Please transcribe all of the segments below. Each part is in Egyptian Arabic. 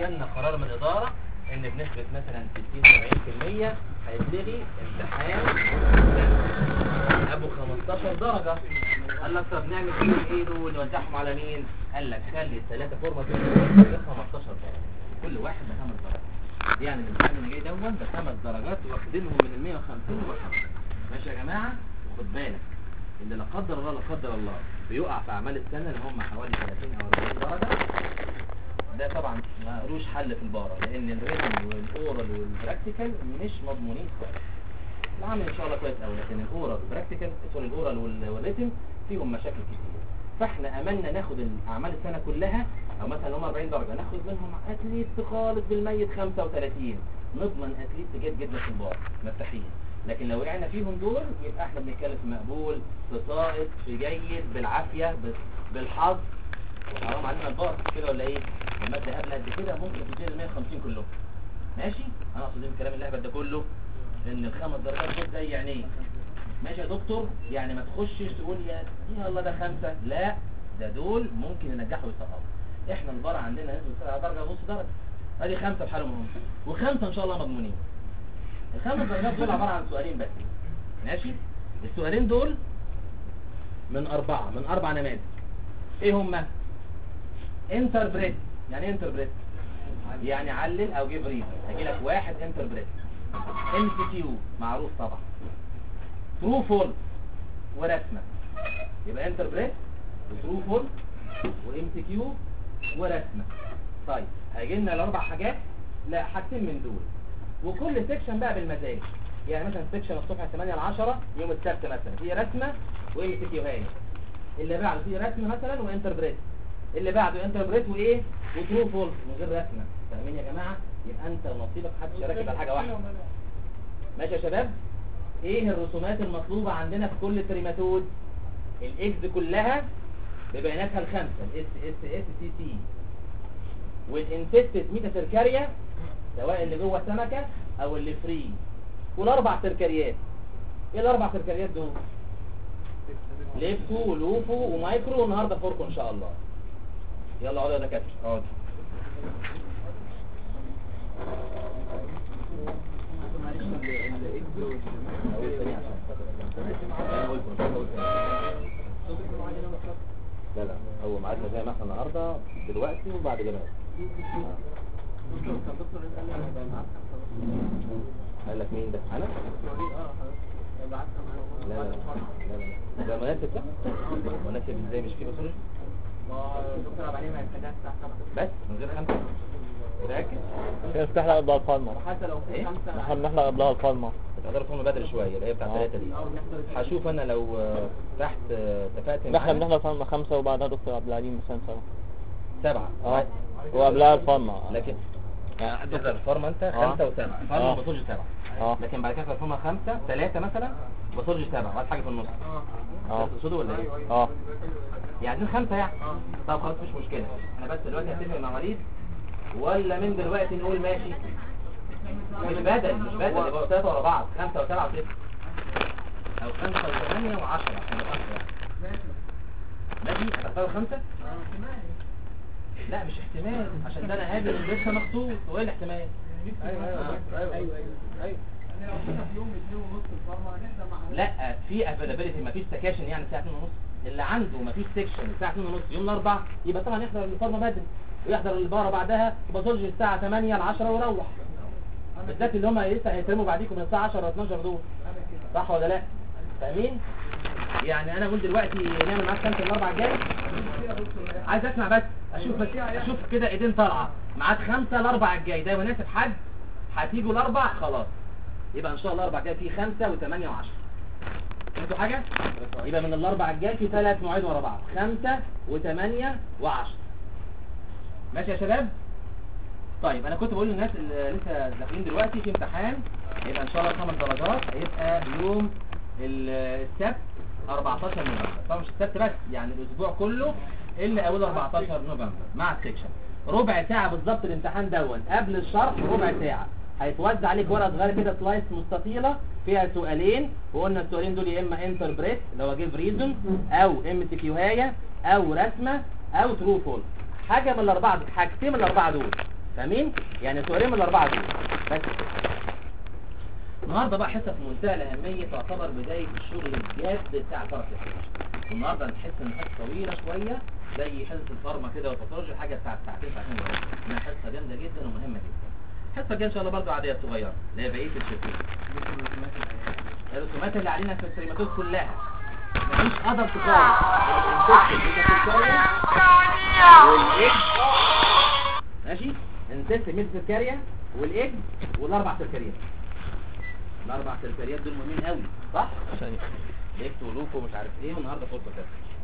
جالنا قرار من الاداره ان بنسبه مثلا 60 70% هيتلغي امتحان ابو 15 درجه قال لك طب نعمل فيه ايه دول نوزعهم على مين قال لك خلي الثلاثه فورمه دول ب 15 درجه كل واحد بخمس درجات يعني الامتحان اللي جاي دون بخمس درجات واخدينهم من ال 150 وخمسة ماشي يا جماعه خد بالك ان لا قدر الله لا قدر الله بيقع في اعمال السنه اللي هم حوالي 30 او 40 درجه ده طبعا ما قروش حل في البارة لان الريتم والاورال والبراكتيكال مش مضمونين خالص العمل ان شاء الله كويس قوي لكن الاورال والبراكتيكال سوري الاورال وال- والريتم فيهم مشاكل كتير فاحنا املنا ناخد اعمال السنه كلها او مثلا هم 40 درجه ناخد منهم اتليست خالص بالميت 35 نضمن اتليست جد جدا في البار مرتاحين لكن لو وقعنا فيهم دول يبقى احنا بنتكلم في مقبول في سائط في جيد بالعافيه بال- بالحظ وحرام علينا البار كده ولا ايه المادة قبل قد كده ممكن تشيل ال 150 كلهم ماشي انا اقصد من الكلام اللهبل ده كله ان الخمس درجات دول زي عينيك ماشي يا دكتور يعني ما تخشش تقول يا يا الله ده خمسة لا ده دول ممكن ينجحوا ويسقطوا احنا البار عندنا نسبة على درجة ونص درجة ادي خمسة بحالهم هم وخمسة ان شاء الله مضمونين الخمس درجات دول عبارة عن سؤالين بس ماشي السؤالين دول من أربعة من أربع نماذج ايه هما انتربريت يعني ايه انتربريت يعني علل او جيب ريزن هيجي لك واحد انتربريت ام سي كيو معروف طبعا ترو فول ورسمه يبقى انتربريت وترو فول وام سي كيو ورسمه طيب هيجي لنا الاربع حاجات لا حاجتين من دول وكل سيكشن بقى بالمزاج يعني مثلا سيكشن الصبح 8 ل 10 يوم السبت مثلا فيه رسمه وام سي كيو هاي اللي بعده فيه رسمه مثلا وانتربريت اللي بعده انتربريت وايه وترو فولس من غير رسمه فاهمين يا جماعه يبقى انت ونصيبك محدش راكب على حاجه واحده ماشي يا شباب ايه الرسومات المطلوبه عندنا في كل تريماتود الاكس كلها ببياناتها الخمسه الاس اس اس سي سي والانفستد ميتا سيركاريا سواء اللي جوه السمكه او اللي فري والاربع سيركاريات ايه الاربع سيركاريات دول ليفكو ولوفو ومايكرو والنهارده فوركو ان شاء الله يلا اقعدوا يا دكاتره اقعدوا أقول تاني عشان خاطر- أنا قلت مش هقول تاني. لا لا هو ميعادنا زي ما احنا النهارده دلوقتي وبعد جمال قال لك مين ده انا لا لا لا لا ده مناسب ده مناسب ازاي مش في باثولوجي بس من غير خمسه متاكد نفتح لها قبلها الفارما ايه احنا بنحلق قبلها الفارما تقدر تكون بدري شويه اللي هي بتاع آه. ثلاثه دي هشوف انا لو آه، تحت آه، اتفقت احنا معاه بنحلق الفارما خمسة وبعدها دكتور عبد العليم مثلا سوا سبعه اه وقبلها الفارما لكن يعني تقدر الفورمه انت آه. خمسه وسبعه فورمه آه. بطولج سبعه اه لكن بعد كده الفورمه خمسه ثلاثه مثلا بطولج سبعه بعد حاجه في النص اه تقصدوا ولا ايه؟ اه يعني عايزين خمسه يعني طب خلاص مش مشكله انا بس دلوقتي هتفق مع وليد ولا من دلوقتي نقول ماشي مش بدل مش بدل يبقوا ثلاثه ورا بعض خمسه وسبعه وسته او خمسه وثمانيه وعشره عشان يبقى خمسه يعني ماشي هتختاروا خمسه؟ لا مش احتمال عشان ده انا هابل لسه مخطوط هو ايه الاحتمال؟ لا في افيلابيلتي مفيش سكاشن يعني الساعه 2 ونص اللي عنده مفيش سكشن الساعه 2 ونص يوم الاربعاء يبقى طبعا يحضر الفورمه بدري ويحضر الباره بعدها وباثولوجي الساعه 8 ل 10 ويروح بالذات اللي هم لسه هيترموا بعديكم من الساعه 10 ل 12 دول صح ولا لا فاهمين يعني انا اقول دلوقتي نعمل معاك خمسه الاربع الجاي عايز اسمع بس اشوف بس اشوف كده ايدين طالعه معاك خمسه الاربع الجاي ده مناسب حد هتيجوا الاربع خلاص يبقى ان شاء الله الاربع جاي فيه خمسه وثمانيه وعشره فهمتوا حاجه يبقى من الاربع الجاي في ثلاث مواعيد ورا بعض خمسه وثمانيه وعشره ماشي يا شباب طيب انا كنت بقول للناس اللي لسه داخلين دلوقتي في امتحان هيبقى ان شاء الله خمس درجات هيبقى يوم ال- السبت 14 نوفمبر طبعا مش السبت بس يعني الاسبوع كله الا اول 14 نوفمبر مع السكشن ربع ساعه بالظبط الامتحان دون قبل الشرح ربع ساعه هيتوزع عليك ورقه صغيره كده سلايس مستطيله فيها سؤالين وقلنا السؤالين دول يا اما انتربريت لو اجيب ريزون او ام سي كيو هايه او رسمه او ترو فول حاجه من الاربعه دول حاجتين من الاربعه دول فاهمين يعني سؤالين من الاربعه دول بس النهارده بقى حصه في منتهى الاهميه تعتبر بدايه الشغل الجاد بتاع الباراسيتولوجي والنهارده هنحس ان الحصه طويله شويه زي حصه الفارما كده والباثولوجي حاجه بتاعت ساعتين ساعتين وربع انها حصه جامده جدا ومهمه جدا الحصه الجايه ان شاء الله برضه عاديه صغيره اللي هي بقيه الشفتين الرسومات اللي علينا في السيريماتوز كلها مفيش قدر خالص والايج ماشي انتست ميتسكاريا والايج والاربع سكريات الاربع سكريات دول مهمين قوي صح ثانية ليكت ولوكو ومش عارف ايه والنهارده فرصه كده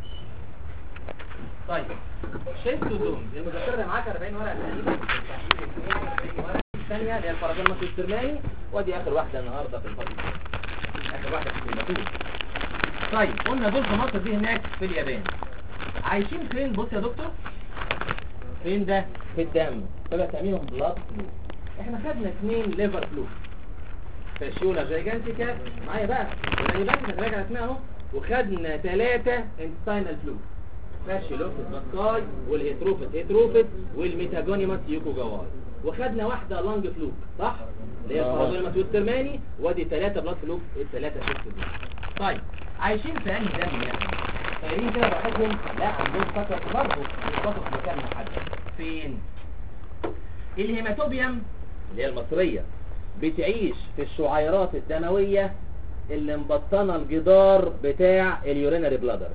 طيب شيستوزوم المذكره اللي معاك 40 ورقه تقريبا التحليل الاثنين 40 ورقه الثانيه اللي هي البارازيلماس السرماني ودي اخر واحده النهارده في الفضل اخر واحده في السيماتوز طيب قلنا دول في مصر دي هناك في اليابان عايشين فين بص يا دكتور فين ده في الدم طلع تأمينهم بلاد فلو احنا خدنا اثنين ليفر فلو فاشيولا جايجانتيكا معايا بقى يعني بقى احنا راجع اسمها اهو وخدنا ثلاثة انتستاينال فلو فاشيلوفيس باسكاي والهيتروفيس هيتروفيس والميتاجونيماس يوكو جواي وخدنا واحدة لانج فلوك صح اللي هي آه. البارازوليماس والترماني وادي ثلاثة بلاد فلوك الثلاثة شيفت دول طيب عايشين في انهي دم يعني طايرين كده براحتهم لا عندهم فقط برضه فقط في مكان محدد فين الهيماتوبيوم اللي هي المصرية بتعيش في الشعيرات الدموية اللي مبطنة الجدار بتاع اليورينري بلادر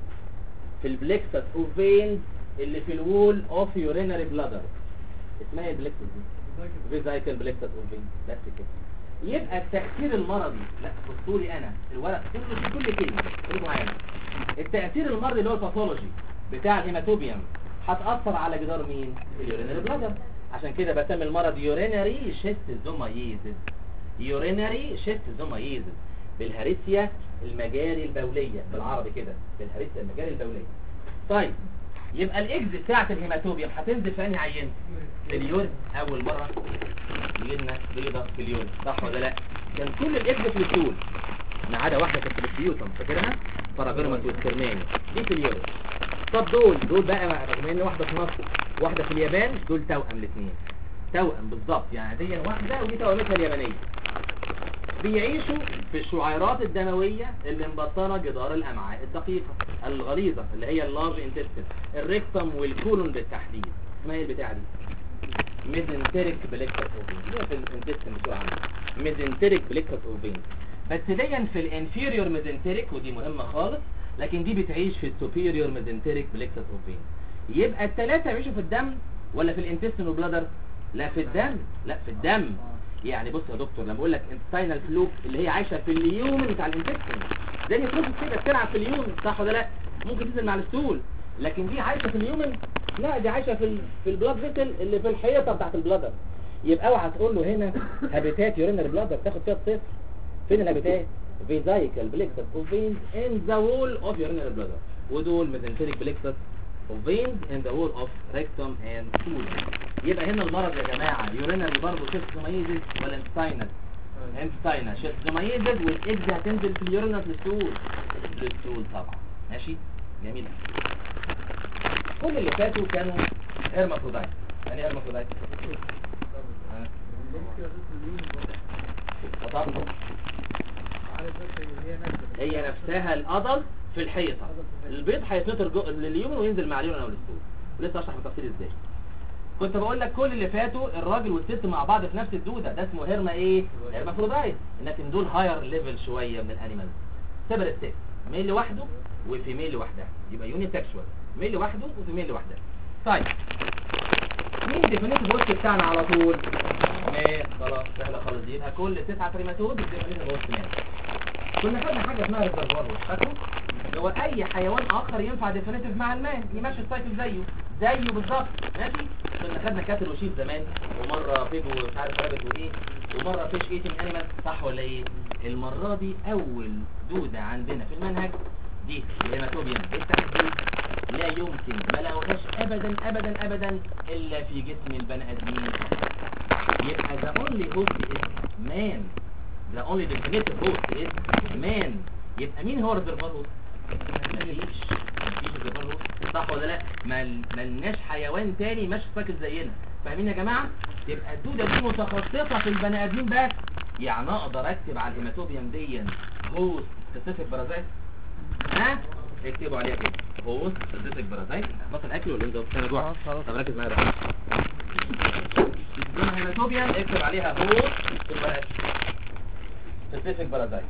في البلكسس اوف فينز اللي في الوول اوف يورينري بلادر اسمها ايه البلكسس دي فيزايكل بلكسس اوف فينز بس كده يبقى التأثير المرضي لا بصوا لي انا الورق كله في كل كلمة خليكم معايا التأثير المرضي اللي هو الباثولوجي بتاع الهيماتوبيوم هتأثر على جدار مين اليورينري بلادر عشان كده بسمي المرض يورينري شيستوزومايزيس يورينري شيستوزومايزيس بالهريسيا المجاري البولية بالعربي كده بالهريسيا المجاري البولية طيب يبقى الاكز بتاعت الهيماتوبيوم هتنزل في انهي عينه في اليورين اول مره يجي لنا بيضه في اليورين صح ولا لا كان كل الاكز في الطول ما عدا واحده كانت في البيوتم فاكرها باراجرامات والكرماني دي في اليورين طب دول دول بقى رغم ان واحده في مصر واحده في اليابان دول توأم الاثنين توأم بالظبط يعني دي واحده ودي توأمتها اليابانيه بيعيشوا في الشعيرات الدموية اللي مبطنة جدار الأمعاء الدقيقة الغليظة اللي هي اللارج انتستين الريكتم والكولون بالتحديد اسمها ايه البتاعة دي ميزنتريك بليكتس اوفين دي في الانتستين بسرعة عنها ميزنتريك بليكتس اوفين بس دي في الانفيريور ميزنتريك ودي مهمة خالص لكن دي بتعيش في السوبيريور ميزنتريك بليكتس اوفين يبقى الثلاثة يعيشوا في الدم ولا في الانتستين وبلادر لا في الدم لا في الدم يعني بص يا دكتور لما اقول لك انتستينال فلوك اللي هي عايشه في اليومن بتاع الانتستين زي فلوك كده بتلعب في اليومن صح ولا لا ممكن تنزل مع الستول لكن دي عايشه في اليومن لا دي عايشه في ال... في البلاد فيتل اللي في الحيطه بتاعت البلادر يبقى اوعى تقول له هنا هابيتات يورينري بلادر تاخد فيها الصفر فين الهابيتات فيزايكال بليكسس اوف فينز ان ذا وول اوف يورينري بلادر ودول ميزنتريك بليكسس of veins in the wall of rectum and colon يبقى هنا المرض يا جماعة يورينري برضه شيستومايزيس ولا انستاينس انستاينس شيستومايزيس والاكز هتنزل في اليورينر في الستول الستول طبعا ماشي جميل كل اللي فاتوا كانوا هيرمافرودايت يعني هيرمافرودايت ها؟ وطبعا هي نفسها الأضل في الحيطة البيض هيتنطر جو... لليوم وينزل مع اليوم او الاسبوع ولسه اشرح بالتفصيل ازاي كنت بقول لك كل اللي فاتوا الراجل والست مع بعض في نفس الدودة ده اسمه هيرما ايه هيرمافرودايت لكن دول هاير ليفل شوية من الانيمالز سيبريت سيكس ميل لوحده وفيميل لوحدها يبقى يوني سكشوال ميل لوحده وفيميل لوحدها طيب مين ديفينيتيف وسط بتاعنا على طول مات خلاص سهله خالص دي يبقى كل تسعة تريماتود ديفينيتيف وسط مات كنا خدنا حاجه اسمها ريزرفوار فاكره هو اي حيوان اخر ينفع ديفينيتيف مع المان يمشي السايكل زيه زيه بالظبط ماشي كنا خدنا كاتل وشيف زمان ومره بيج ومش عارف رابط وايه ومره فيش ايتنج انيمال صح ولا ايه المره دي اول دوده عندنا في المنهج دي الهيماتوبيوم بالتحديد لا يمكن ما لقوهاش ابدا ابدا ابدا الا في جسم البني ادمين يبقى the only host is man the only definitive host is man يبقى مين هو الريزرفوار هوست؟ مفيش مفيش ريزرفوار هوست صح ولا لا؟ مل- ملناش حيوان تاني ماشي ساكت زينا فاهمين يا جماعه تبقى الدوده دي متخصصه في البني ادمين بس يعني اقدر اكتب على الهيماتوبيوم دي هوست سبيسيفيك بارازايت ها اكتبوا عليها كده هوست سبيسيفيك بارازايت بطل اكل ولا انت انا جوع طب ركز معايا بقى الهيماتوبيوم اكتب عليها هوست سبيسيفيك بارازايت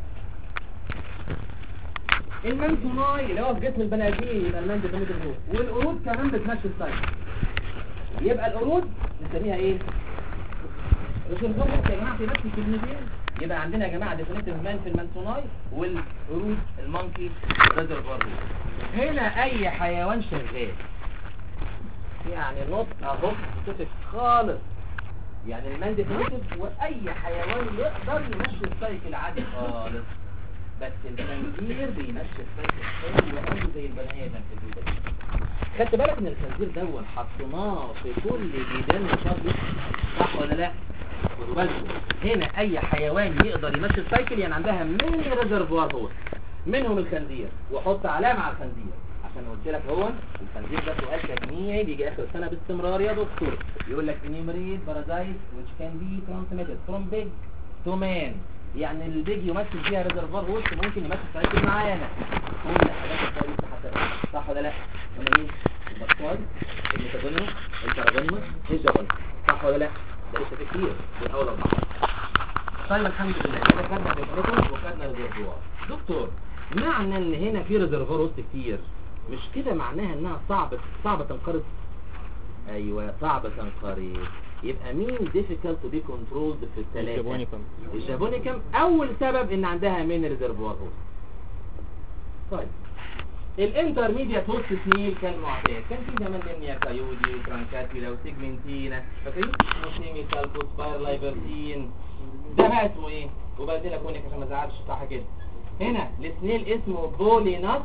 المنتوناي اللي هو في جسم البني ادمين يبقى المند بنت الهوست والقرود كمان بتمشي السايكل يبقى القرود نسميها ايه الخرفان يا جماعه في نفس الكلمتين يبقى عندنا يا جماعه ديفينيتيف مان في المنتوناي والقرود المونكي ريزرفوار هنا اي حيوان شغال يعني نوت اهو سبيسيفيك خالص يعني المان ديفينيتيف واي حيوان يقدر يمشي السايكل عادي خالص بس الخنزير بيمشي السايكل حلو قوي زي البني ادم في الدنيا خدت بالك ان الخنزير ده حطيناه في كل ديدان نشاط صح ولا لا خدوا بالكم هنا اي حيوان يقدر يمشي السايكل يعني عندها ميني ريزرفوار هو منهم الخنزير وحط علامه على الخنزير عشان قلت لك هو الخنزير ده سؤال تجميعي بيجي اخر السنه باستمرار يا دكتور يقول لك انيمريت بارازايت which can be transmitted from big to man يعني البيج يمثل فيها ريزرفوار هوست ممكن يمثل سايكل معانا كل حاجات الكويسه حتى صح ولا لا هنا ايه البكتيريا الميتابونيوم البارابونيوم الجابونيوم صح ولا لا ده لسه في كتير في الاول اربعه طيب الحمد لله كده خدنا ديفينيشن وخدنا ريزرفوار دكتور معنى ان هنا في ريزرفوار وسط كتير مش كده معناها انها صعبة صعبة تنقرض ايوه صعبة تنقرض يبقى مين difficult to be controlled في الثلاثة الجابونيكم الجابونيكم اول سبب ان عندها مين ريزرفوار هوست طيب الانترميديات هوست سنيل كالمعتاد كان في زمان لمنيا كايودي وترانكاتيلا وسيجمنتينا فاكرين موسيمي سالفوس باير لايبرتين ده بقى اسمه ايه وبدي لك هونك عشان ما ازعلش صح كده هنا السنيل اسمه بوليناس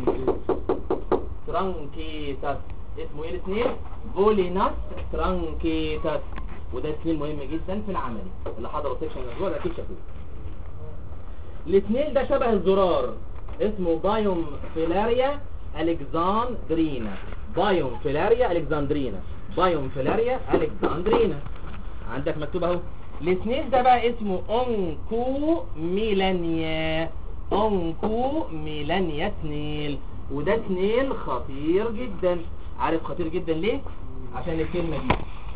ترانكيتاس اسمه ايه السنيل بوليناس ترانكيتاس وده سنيل مهم جدا في العملي اللي حضروا سيكشن الاسبوع ده اكيد شافوه السنيل ده شبه الزرار اسمه بايوم فيلاريا الكساندرينا بايوم فيلاريا الكساندرينا بايوم فيلاريا الكساندرينا عندك مكتوب اهو السنيل ده بقى اسمه اونكو ميلانيا اونكو ميلانيا سنيل وده سنيل خطير جدا عارف خطير جدا ليه عشان الكلمة دي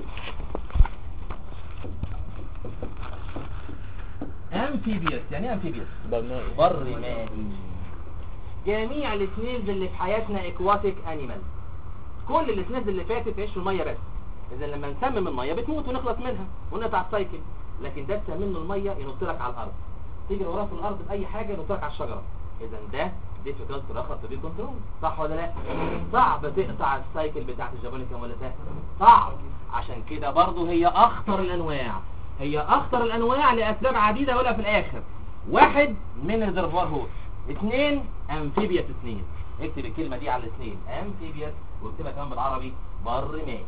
امفيبيوس يعني ايه امفيبيوس برنامج بر مائي جميع السنيلز اللي في حياتنا اكواتيك انيمال كل السنيلز اللي فاتت تعيش في الميه بس اذا لما نسمم الميه بتموت ونخلص منها ونقطع السايكل لكن ده تسمم له الميه ينط لك على الارض تيجي وراه في الارض باي حاجه ينط لك على الشجره اذا ده ديفيكالت رخص بيه كنترول صح ولا لا صعب تقطع السايكل بتاعت الجابونيكا ولا سهل صعب عشان كده برضه هي اخطر الانواع هي اخطر الانواع لاسباب عديده ولا في الاخر واحد من الريزرفوار هوست اثنين امفيبيا اثنين اكتب الكلمه دي على الاثنين امفيبيا واكتبها كمان بالعربي بر مائي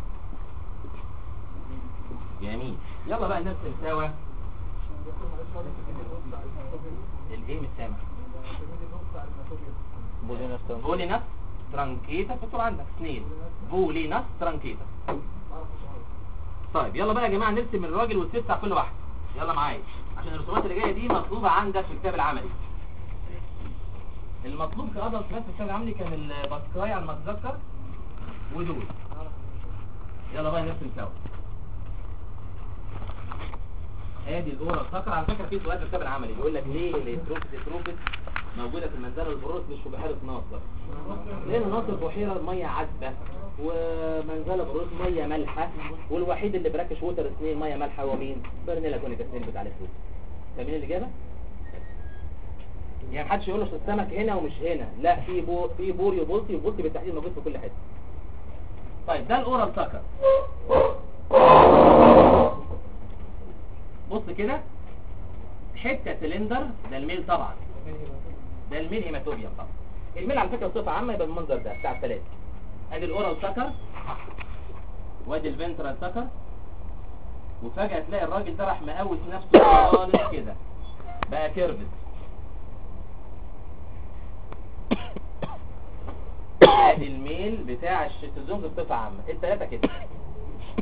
جميل يلا بقى نرسم سوا الايه مش سامع بوليناس ترانكيتاس. بوليناس ترانكيتا تكتب عندك اثنين بوليناس ترانكيتا طيب يلا بقى يا جماعه نرسم الراجل والست على كل واحد يلا معايا عشان الرسومات اللي جايه دي مطلوبه عندك في الكتاب العملي المطلوب كأدلت بس في الكتاب العملي كان الباسكاي على ما اتذكر ودول يلا بقى نرسم سوا ادي الاورال سكر على فكره في سؤال في الكتاب العملي بيقول لك ليه الاتروفيس اتروفيس موجوده في المنزله البروس مش في بحيره ناصر لان ناصر بحيره ميه عذبه ومنزله بروس ميه مالحه والوحيد اللي براكش ووتر سنين ميه مالحه هو مين برنيلا كونيكا سنين بتاع الفلوس فاهمين الاجابه يعني محدش يقول له أصل السمك هنا ومش هنا لا في بو في بوري وبولتي وبولتي بالتحديد موجود في كل حته طيب ده الاورال سكر بص كده حته سلندر ده الميل طبعا ده الميل هيماتوبيوم طبعا الميل على فكره بصفه عامه يبقى بالمنظر ده بتاع الثلاثه ادي الاورال سكر وادي الفنترال سكر وفجاه تلاقي الراجل ده راح مقوس نفسه خالص كده بقى كيرفت ادي الميل بتاع الشيتوزوم بصفه عامه الثلاثه كده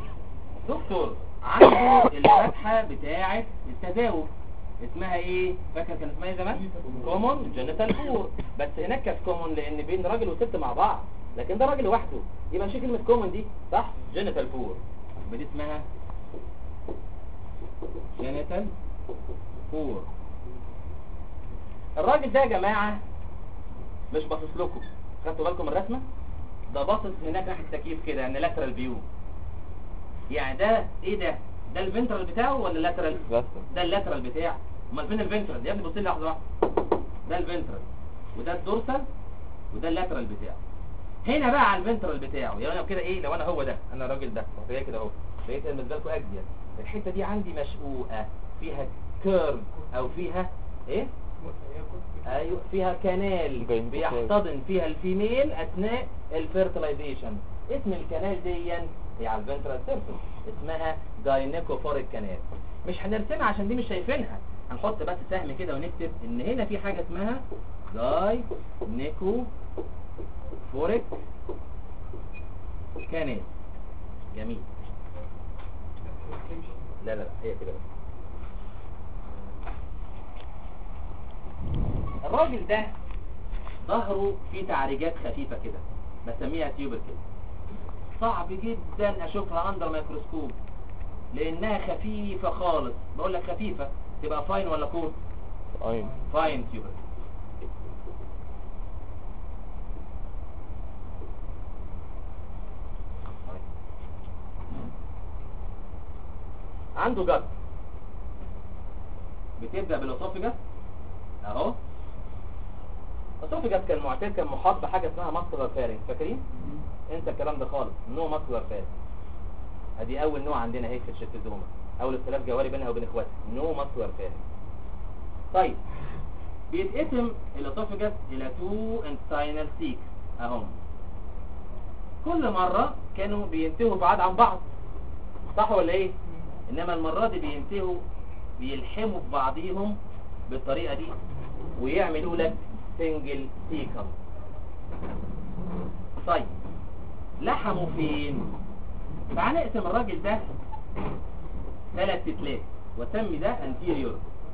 دكتور عنده الفتحة بتاعة التداوب اسمها ايه فاكر كان اسمها ايه زمان كومون جينيتال فور بس هناك كانت كومون لان بين راجل وست مع بعض لكن ده راجل لوحده يبقى نشيل كلمه كومون دي صح جينيتال فور يبقى دي اسمها جينيتال فور الراجل ده يا جماعه مش باصص لكم خدتوا بالكم من الرسمه ده باصص هناك ناحيه التكييف كده يعني لاترال فيو يعني ده ايه ده ده الفنترال بتاعه ولا اللاترال بس ده اللاترال بتاعه امال فين الفنترال يا ابني بص لي لحظه واحده ده الفنترال وده الدورسال وده اللاترال بتاعه هنا بقى على الفنترال بتاعه يعني انا كده ايه لو انا هو ده انا الراجل ده رحت جاي كده اهو لقيت بالنسبه لكم اجديا الحته دي عندي مشقوقه فيها كيرف او فيها ايه ايوه فيها كانال بين- بيحتضن فيها الفيميل اثناء الفيرتلايزيشن اسم الكانال دي هي على الفنترال سيرفيس اسمها جاينيكوفوريك كانال مش هنرسمها عشان دي مش شايفينها هنحط بس سهم كده ونكتب ان هنا في حاجه اسمها جاينيكوفوريك كانال جميل لا لا لا هي كده بس الراجل ده ظهره فيه تعريجات خفيفة كده بسميها تيوبر كده صعب جدا اشوفها اندر ميكروسكوب لانها خفيفة خالص بقول لك خفيفة تبقى فاين ولا كور ايوه فاين تيوبر عنده جت بتبدأ بالاسوفجس اهو الاسوفجس كان معتاد كان محاط بحاجة اسمها ماسكولار فارنج فاكرين انت الكلام ده خالص نو ماسكولار فارنج ادي اول نوع عندنا هيك في الشيستوزوما اول اختلاف جوهري بينها وبين اخواتها نو ماسكولار فارنج طيب بيتقسم الاسوفجس الى تو انتستينال سيك اهم كل مرة كانوا بينتهوا بعاد عن بعض صح ولا ايه انما المرة دي بينتهوا بيلحموا في بعضيهم بالطريقة دي ويعملوا لك سنجل سيكم طيب لحموا فين تعال نقسم الراجل ده ثلاث تتلات وسمي ده anterior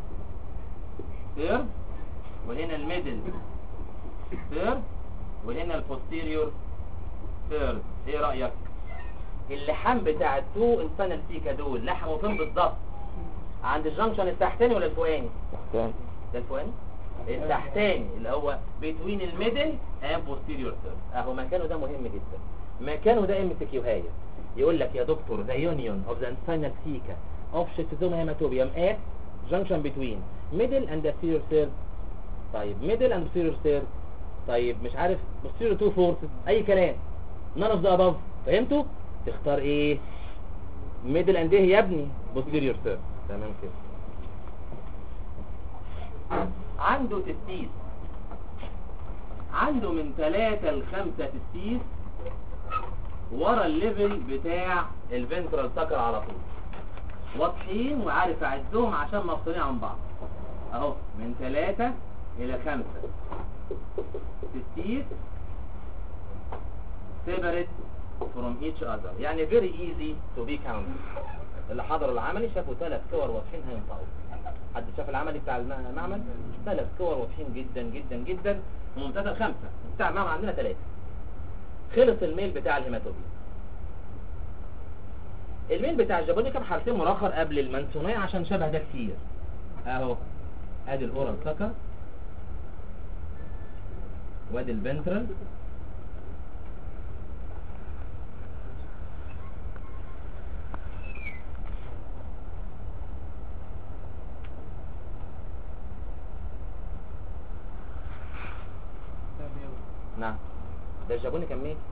third وهنا الميدل third وهنا البوستيريور third ايه رأيك اللحام بتاع التو انسان سيكا دول لحموا فين بالظبط عند الجنكشن التحتاني ولا الفوقاني تاني ده الفوقاني التحتاني اللي هو بين الميدل اند بوستيريور third اهو مكانه ده مهم جدا مكانه ده ام سي كيو هاية يقول لك يا دكتور ذا يونيون اوف ذا انسانال سيكا اوف شيستوزوما هيماتوبيوم ات junction between middle and posterior third طيب middle and posterior third طيب مش عارف posterior two fourths اي كلام none of the above فهمتوا تختار ايه middle and ايه يا ابني posterior third تمام كده عنده تستيس عنده من 3 ل 5 تستيس ورا الليفل بتاع الفنترال سكر على طول واضحين وعارف اعدهم عشان مفصولين عن بعض اهو من 3 الى 5 تستيس separate from each other يعني very easy to be counted اللي حضر العملي شافوا ثلاث صور واضحين هينطقوا حد شاف العملي بتاع الم- المعمل ثلاث صور واضحين جدا جدا جدا وممتازة خمسة بتاع المعمل عندنا ثلاثة خلص الميل بتاع الهيماتوبيا الميل بتاع الجابوني كان حرفين مراخر قبل المنسونية عشان شبه ده كتير اهو ادي الاورال سكر وادي الفنترال نعم ده الجابوني كان مين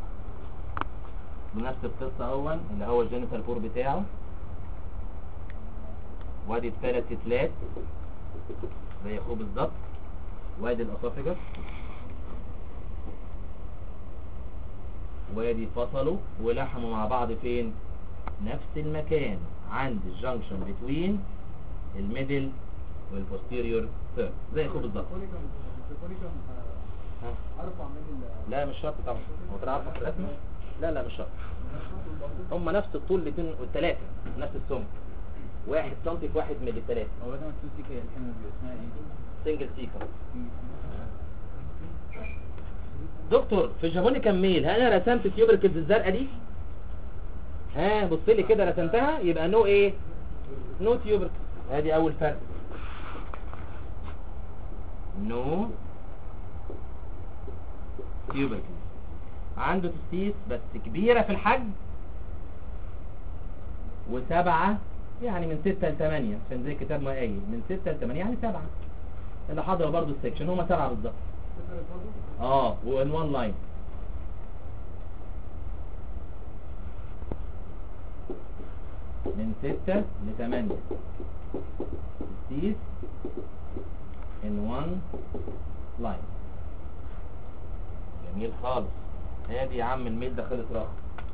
بنفس القصة اهون اللي هو الجينيتال بور بتاعه وادي الثلاث تتلات زي اخوه بالظبط وادي الاسوفيجس وادي فصلوا ولحموا مع بعض فين نفس المكان عند الجنكشن بتوين الميدل والبوستيريور ثيرد زي اخوه بالظبط ها؟ ارفع من ال لا مش شرط طبعا هو كده عارفه في الرسمه لا لا مش شرط هم نفس الطول الاثنين والثلاثه نفس السمك واحد سنتي في واحد ملي ثلاثه هو بدل ما تسوسي كده الحين بيبقى اسمها ايه؟ سنجل سيكم دكتور في جابونيكا ميل ها انا رسمت تيوبركلز الزرقاء دي ها بص لي كده رسمتها يبقى نو ايه نو تيوبركل ادي اول فرق نو تيوبركل عنده تستيس بس كبيرة في الحجم وسبعة يعني من ستة لثمانية عشان زي الكتاب ما قايل من ستة لثمانية يعني سبعة اللي حاضر برضه السكشن هما سبعة بالظبط اه وان وان لاين من ستة لثمانية تستيس in one line جميل خالص ادي يا عم الميل ده خلص راح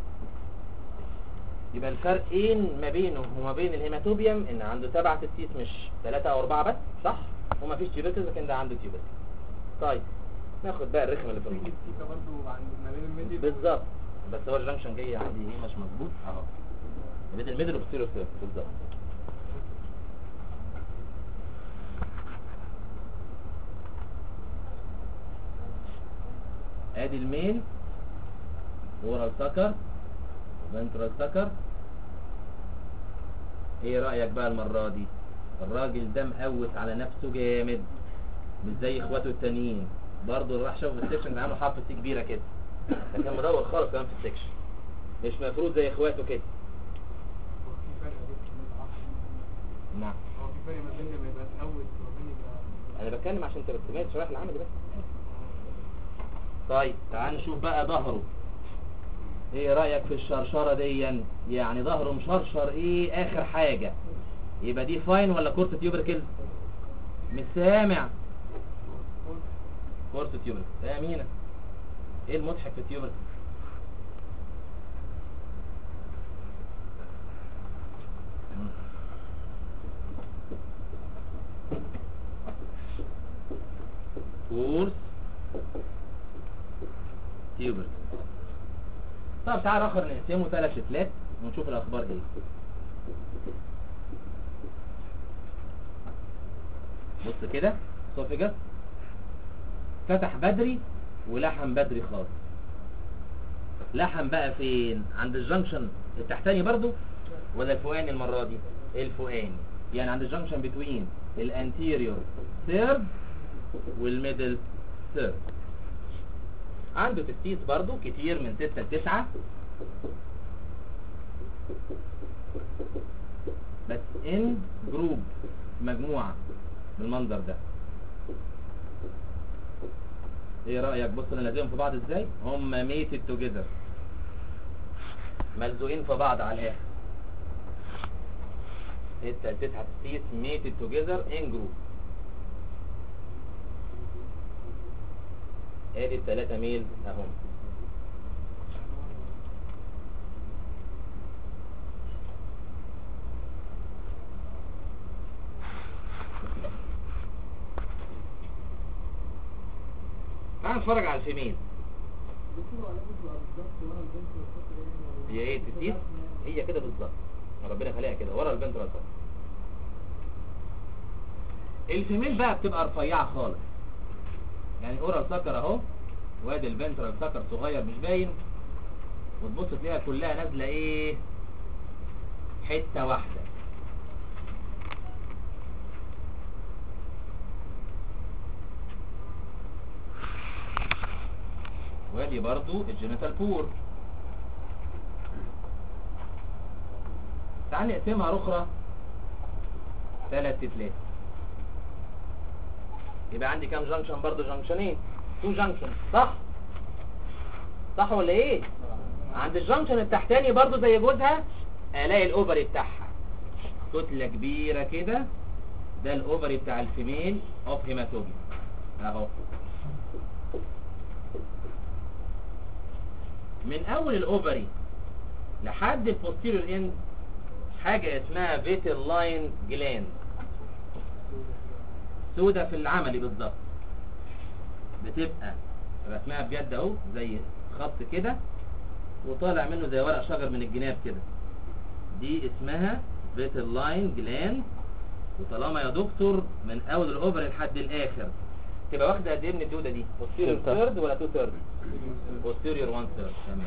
يبقى الفرقين ما بينه وما بين الهيماتوبيوم ان عنده سبعة تستيس مش ثلاثة او اربعة بس صح وما فيش تيوبركلز لكن ده عنده تيوبركلز طيب ناخد بقى الرخم اللي في النص السيكا برضه عند ما بين الميدل بالظبط بس هو الجنكشن جاي عندي ايه مش مظبوط اهو ما بين الميدل والبوستيريور سيرف بالظبط ادي الميل اورال سكر فنترال سكر ايه رايك بقى المره دي الراجل ده مقوس على نفسه جامد مش زي اخواته التانيين برضه اللي راح شافه في السكشن عامل حرف سي كبيره كده ده كان مدور خالص كمان في السكشن مش مفروض زي اخواته كده هو في فرق يا دكتور نعم هو في فرق ما بين لما يبقى اتقوت وما بين يبقى انا بتكلم عشان تبقى سمعت شرح العمل بس طيب تعال نشوف بقى ظهره ايه رأيك في الشرشرة دي يعني ظهره مشرشر ايه اخر حاجة يبقى دي فاين ولا كورت تيوبركل مش سامع كورت تيوبركل يا مينا ايه المضحك في التيوبركل كورس تيوبركل طب تعال اخر نقسمه ثلاث شكلات ونشوف الاخبار ايه بص كده صوفيجاس فتح بدري ولحم بدري خالص لحم بقى فين عند الجنكشن التحتاني برضو ولا الفوقاني المرة دي الفوقاني يعني عند الجنكشن بتوين الانتيريور ثيرد والميدل ثيرد عنده تستيس برضو كتير من ستة لتسعة بس ان جروب مجموعة بالمنظر ده ايه رأيك بص انا لازمهم في بعض ازاي هم ميتد توجذر ملزوقين في بعض على الاخر ستة لتسعة تستيس ميتد توجذر ان جروب ادي الثلاثة ميل اهم تعال نتفرج على الفيميل هي ايه تسيس هي كده بالظبط ربنا خليها كده ورا البنت راسها الفيميل بقى بتبقى رفيعه خالص يعني اورال سكر اهو وادي الفنترال سكر صغير مش باين وتبص تلاقيها كلها نازله ايه حته واحده وادي برضو الجينيتال بور تعال نقسمها اخرى ثلاث تلات يبقى عندي كام جنكشن برضه جنكشنين تو جنكشن صح صح ولا ايه عند الجنكشن التحتاني برضه زي جوزها الاقي الاوفري بتاعها كتله كبيره كده ده الاوفري بتاع الفيميل اوف هيماتوبيا اهو من اول الاوفري لحد البوستيريور اند حاجه اسمها فيتل لاين جلاند سودة في العملي بالظبط بتبقى رسمها بجد اهو زي خط كده وطالع منه زي ورق شجر من الجناب كده دي اسمها فيتل لاين جلاند وطالما يا دكتور من اول الاوفر لحد الاخر تبقى واخده قد ايه من الدوده دي posterior ستة. third ولا two third posterior one third تمام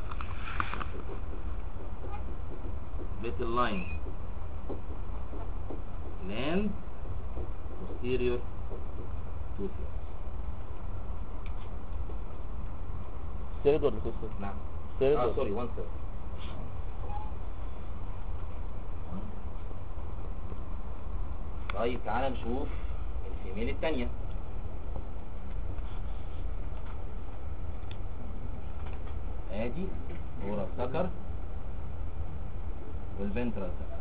فيتل لاين جلاند posterior two third ثيرد ولا تو ثيرد؟ نعم ثيرد اه ولا- سوري one third طيب تعالى نشوف الفيميل التانية ادي ورا السكر والفنترال سكر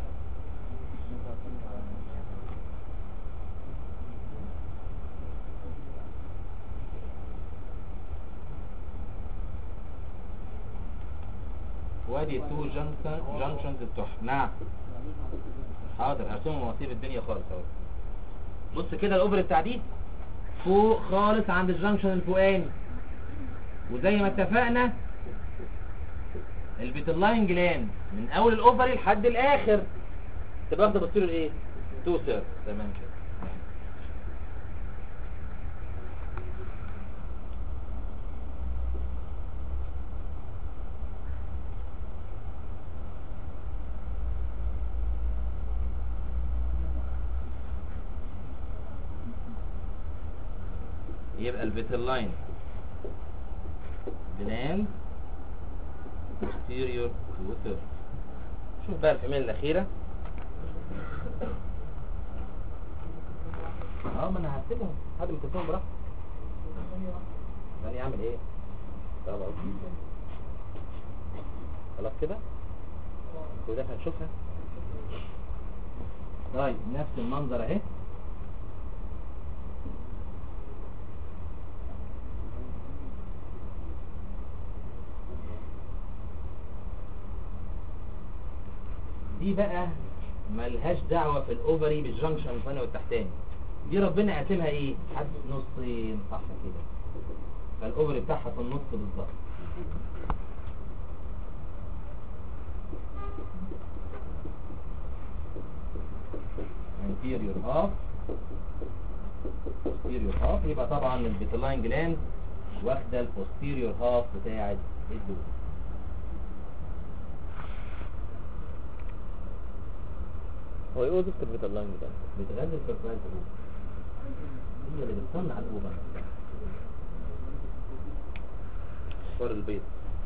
وادي التو جنكشن جنكشنز بتوعهم نعم حاضر هرسمهم واسيب الدنيا خالص اهو بص كده الاوفر بتاع دي فوق خالص عند الجنكشن الفوقاني وزي ما اتفقنا البيتلاين جلاند من اول الاوفري لحد الاخر تبقى واخده بصير ايه تو سير تمام كده يبقى الفيتلاين جلاند posterior to third شوف بقى الفيميل الأخيرة اه ما انا هسيبهم حد من تسيبهم براحته يعني يعمل ايه طب أهو. خلاص كده كل ده هنشوفها طيب نفس المنظر اهي دي بقى ملهاش دعوة في الاوفري بالجنكشن الفوقاني والتحتاني دي ربنا قاسمها ايه حد نصين صح كده فالاوفري بتاعها في النص بالظبط anterior half posterior half يبقى طبعا البيتلاين جلاند واخده البوستيريور هاف بتاعت الدود هو ايه وظيفة الفيتلاين ده؟ بتغذي الفرقان الأوفر هي اللي بتصنع الأوفر صار البيض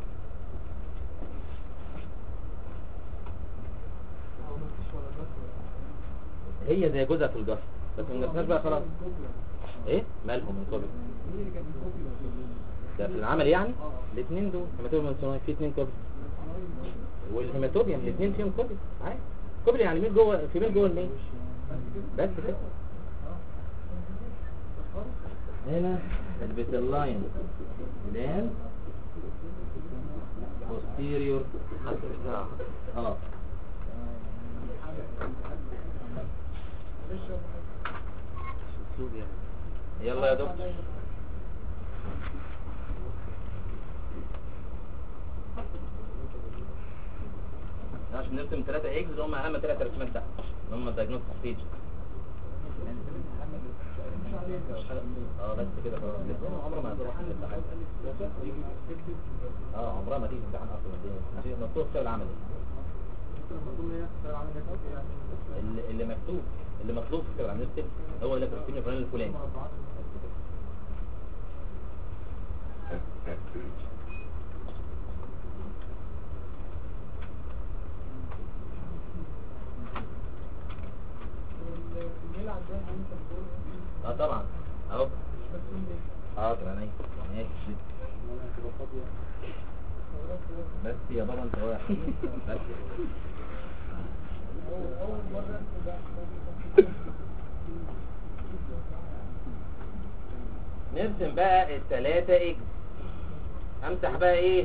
هو مفيش ولا بس هي زي جوزها في الجسر بس ما نفسناش بقى خلاص ايه مالهم من قبل هي اللي كانت بتكوبي ده في العمل يعني الاثنين دول هيماتوبيا من في اثنين كوبل والهيماتوبيا الاثنين فيهم كوبل عادي كوبل يعني مين جوه في مين جوه المين بس كده هنا البيتلاين جلاند posterior اه يلا يا دكتور عشان نرسم ثلاثة اكس اللي هم اهم ثلاثة رسومات تحت اللي هم الدايجنوستيك ستيج اه بس كده خلاص لسه عمرها ما هتروح في الامتحان اه عمرها ما تيجي امتحان اصلا دي عشان مكتوب في العملي اللي, اللي مكتوب اللي مطلوب في العملي التاني هو اللي في الفلان الفلاني اه طبعا اهو حاضر انا ماشي بس يا بابا انت واحد بس نرسم بقى التلاتة اكس امسح بقى ايه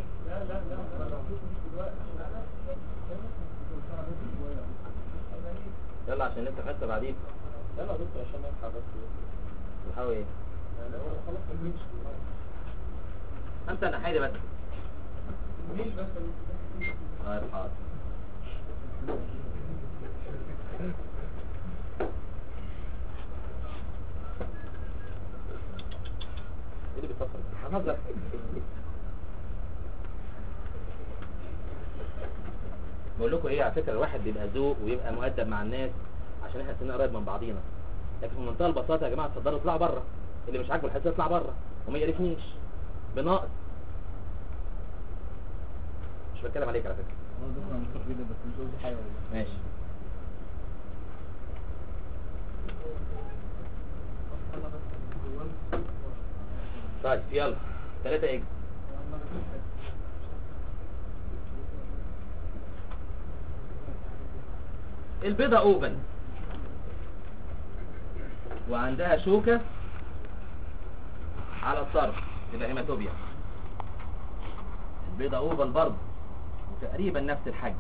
يلا عشان لسه خدت بعدين يلا يا دكتور عشان نلحق بس بحاول ايه يعني هو خلاص ما بيمشي امسح الناحية دي بس مين بس طيب حاضر ايه اللي بيتصل هنهزر بقول لكم ايه على فكره الواحد بيبقى ذوق ويبقى مؤدب مع الناس عشان احنا سننا قريب من بعضينا لكن في منتهى البساطه يا جماعه اتفضلوا اطلعوا بره اللي مش عاجبه الحصه يطلع بره وما يقرفنيش بناقص مش بتكلم عليك على فكره انا دكتور مصطفى جدا بس مش قصدي حاجه والله ماشي طيب يلا ثلاثة اجز البيضة اوفن وعندها شوكة على الطرف تبقى هيماتوبيا البيضة اوفن برضه وتقريبا نفس الحجم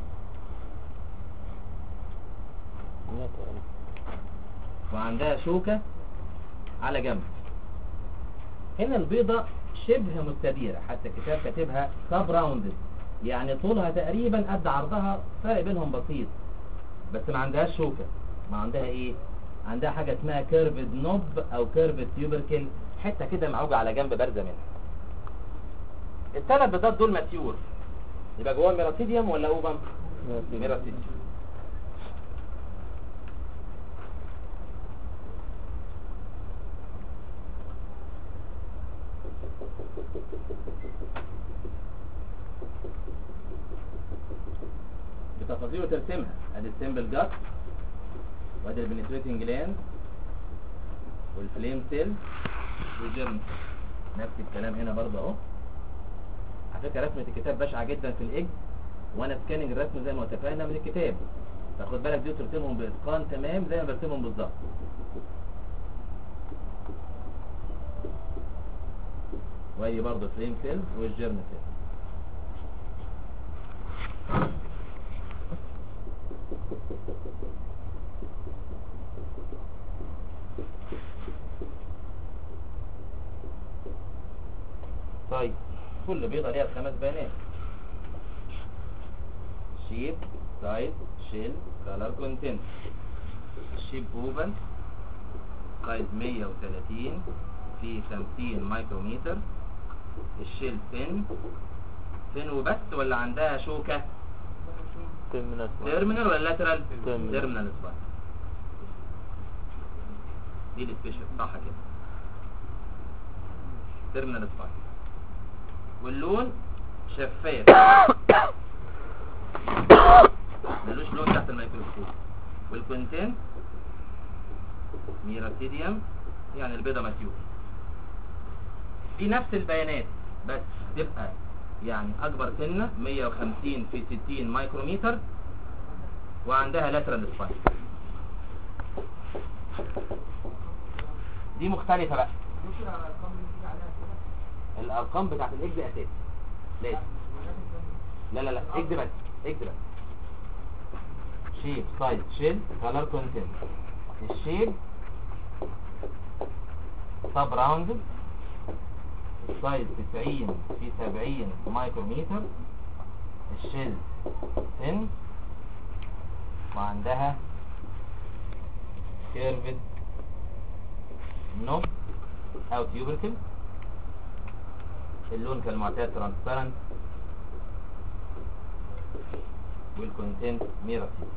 وعندها شوكة على جنب هنا البيضة شبه مستديرة حتى الكتاب كاتبها سب راوندد يعني طولها تقريبا قد عرضها فرق بينهم بسيط بس ما عندهاش شوكة ما عندها ايه عندها حاجة اسمها كيرفد نوب او كيرفد تيوبركل حتة كده معوجة على جنب بارزة منها الثلاث بيضات دول ماتيور يبقى جواه ميراتيديوم ولا اوبم ميراتيديوم بتفاصيله ترسمها ادي السيمبل جات وادي البنتريتنج جلاند والفليم سيل والجيرم نفس الكلام هنا برضه اهو على فكره رسمه الكتاب بشعه جدا في الايج وانا سكاننج الرسم زي ما اتفقنا من الكتاب فخد بالك دي ترسمهم باتقان تمام زي ما برسمهم بالظبط وادي برضه فليم سيل والجيرم سيل طيب كل بيضة ليها خمس بيانات شيب سايز شيل كالر كونتنت الشيب اوفن قيد 130 في 50 مايكرومتر الشيل فين فين وبس ولا عندها شوكة تيرمينال تيرمينال ولا لاترال Terminal. تيرمينال سباين دي السبيشال صح كده تيرمينال سباين واللون شفاف ملوش لون تحت الميكروسكوب والكونتين ميراتيديوم يعني البيضة ماتيور في نفس البيانات بس تبقى يعني اكبر سنة 150 في 60 مايكرومتر وعندها لاترال سباين دي مختلفة بقى ممكن على الارقام اللي بتيجي عليها كده الارقام بتاعت الاكس اساسي لازم لا لا لا اكس بس اكس بس شيب سايز شيل كلر كونتنت الشيب سب راوندد السايز 90 في 70 مايكرومتر الشيل 10 وعندها كيرفد نوب او تيوبركل اللون كالمعتاد ترانسبيرنت والكونتنت ميراتيف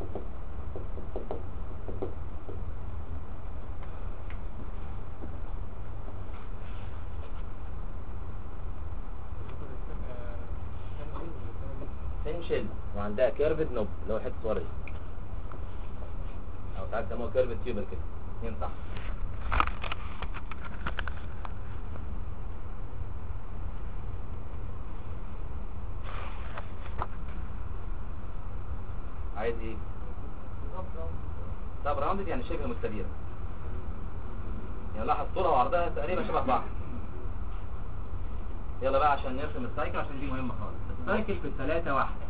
تنشل وعندها كيرفد نوب اللي هو حته صغيره او ساعات يسموها كيرفد تيوبر كده اثنين صح عايز ايه طب راوندد يعني شبه مستديرة يعني لاحظ طولها وعرضها تقريبا شبه بعض يلا بقى عشان نرسم السايكل عشان دي مهمة خالص السايكل في الثلاثة واحدة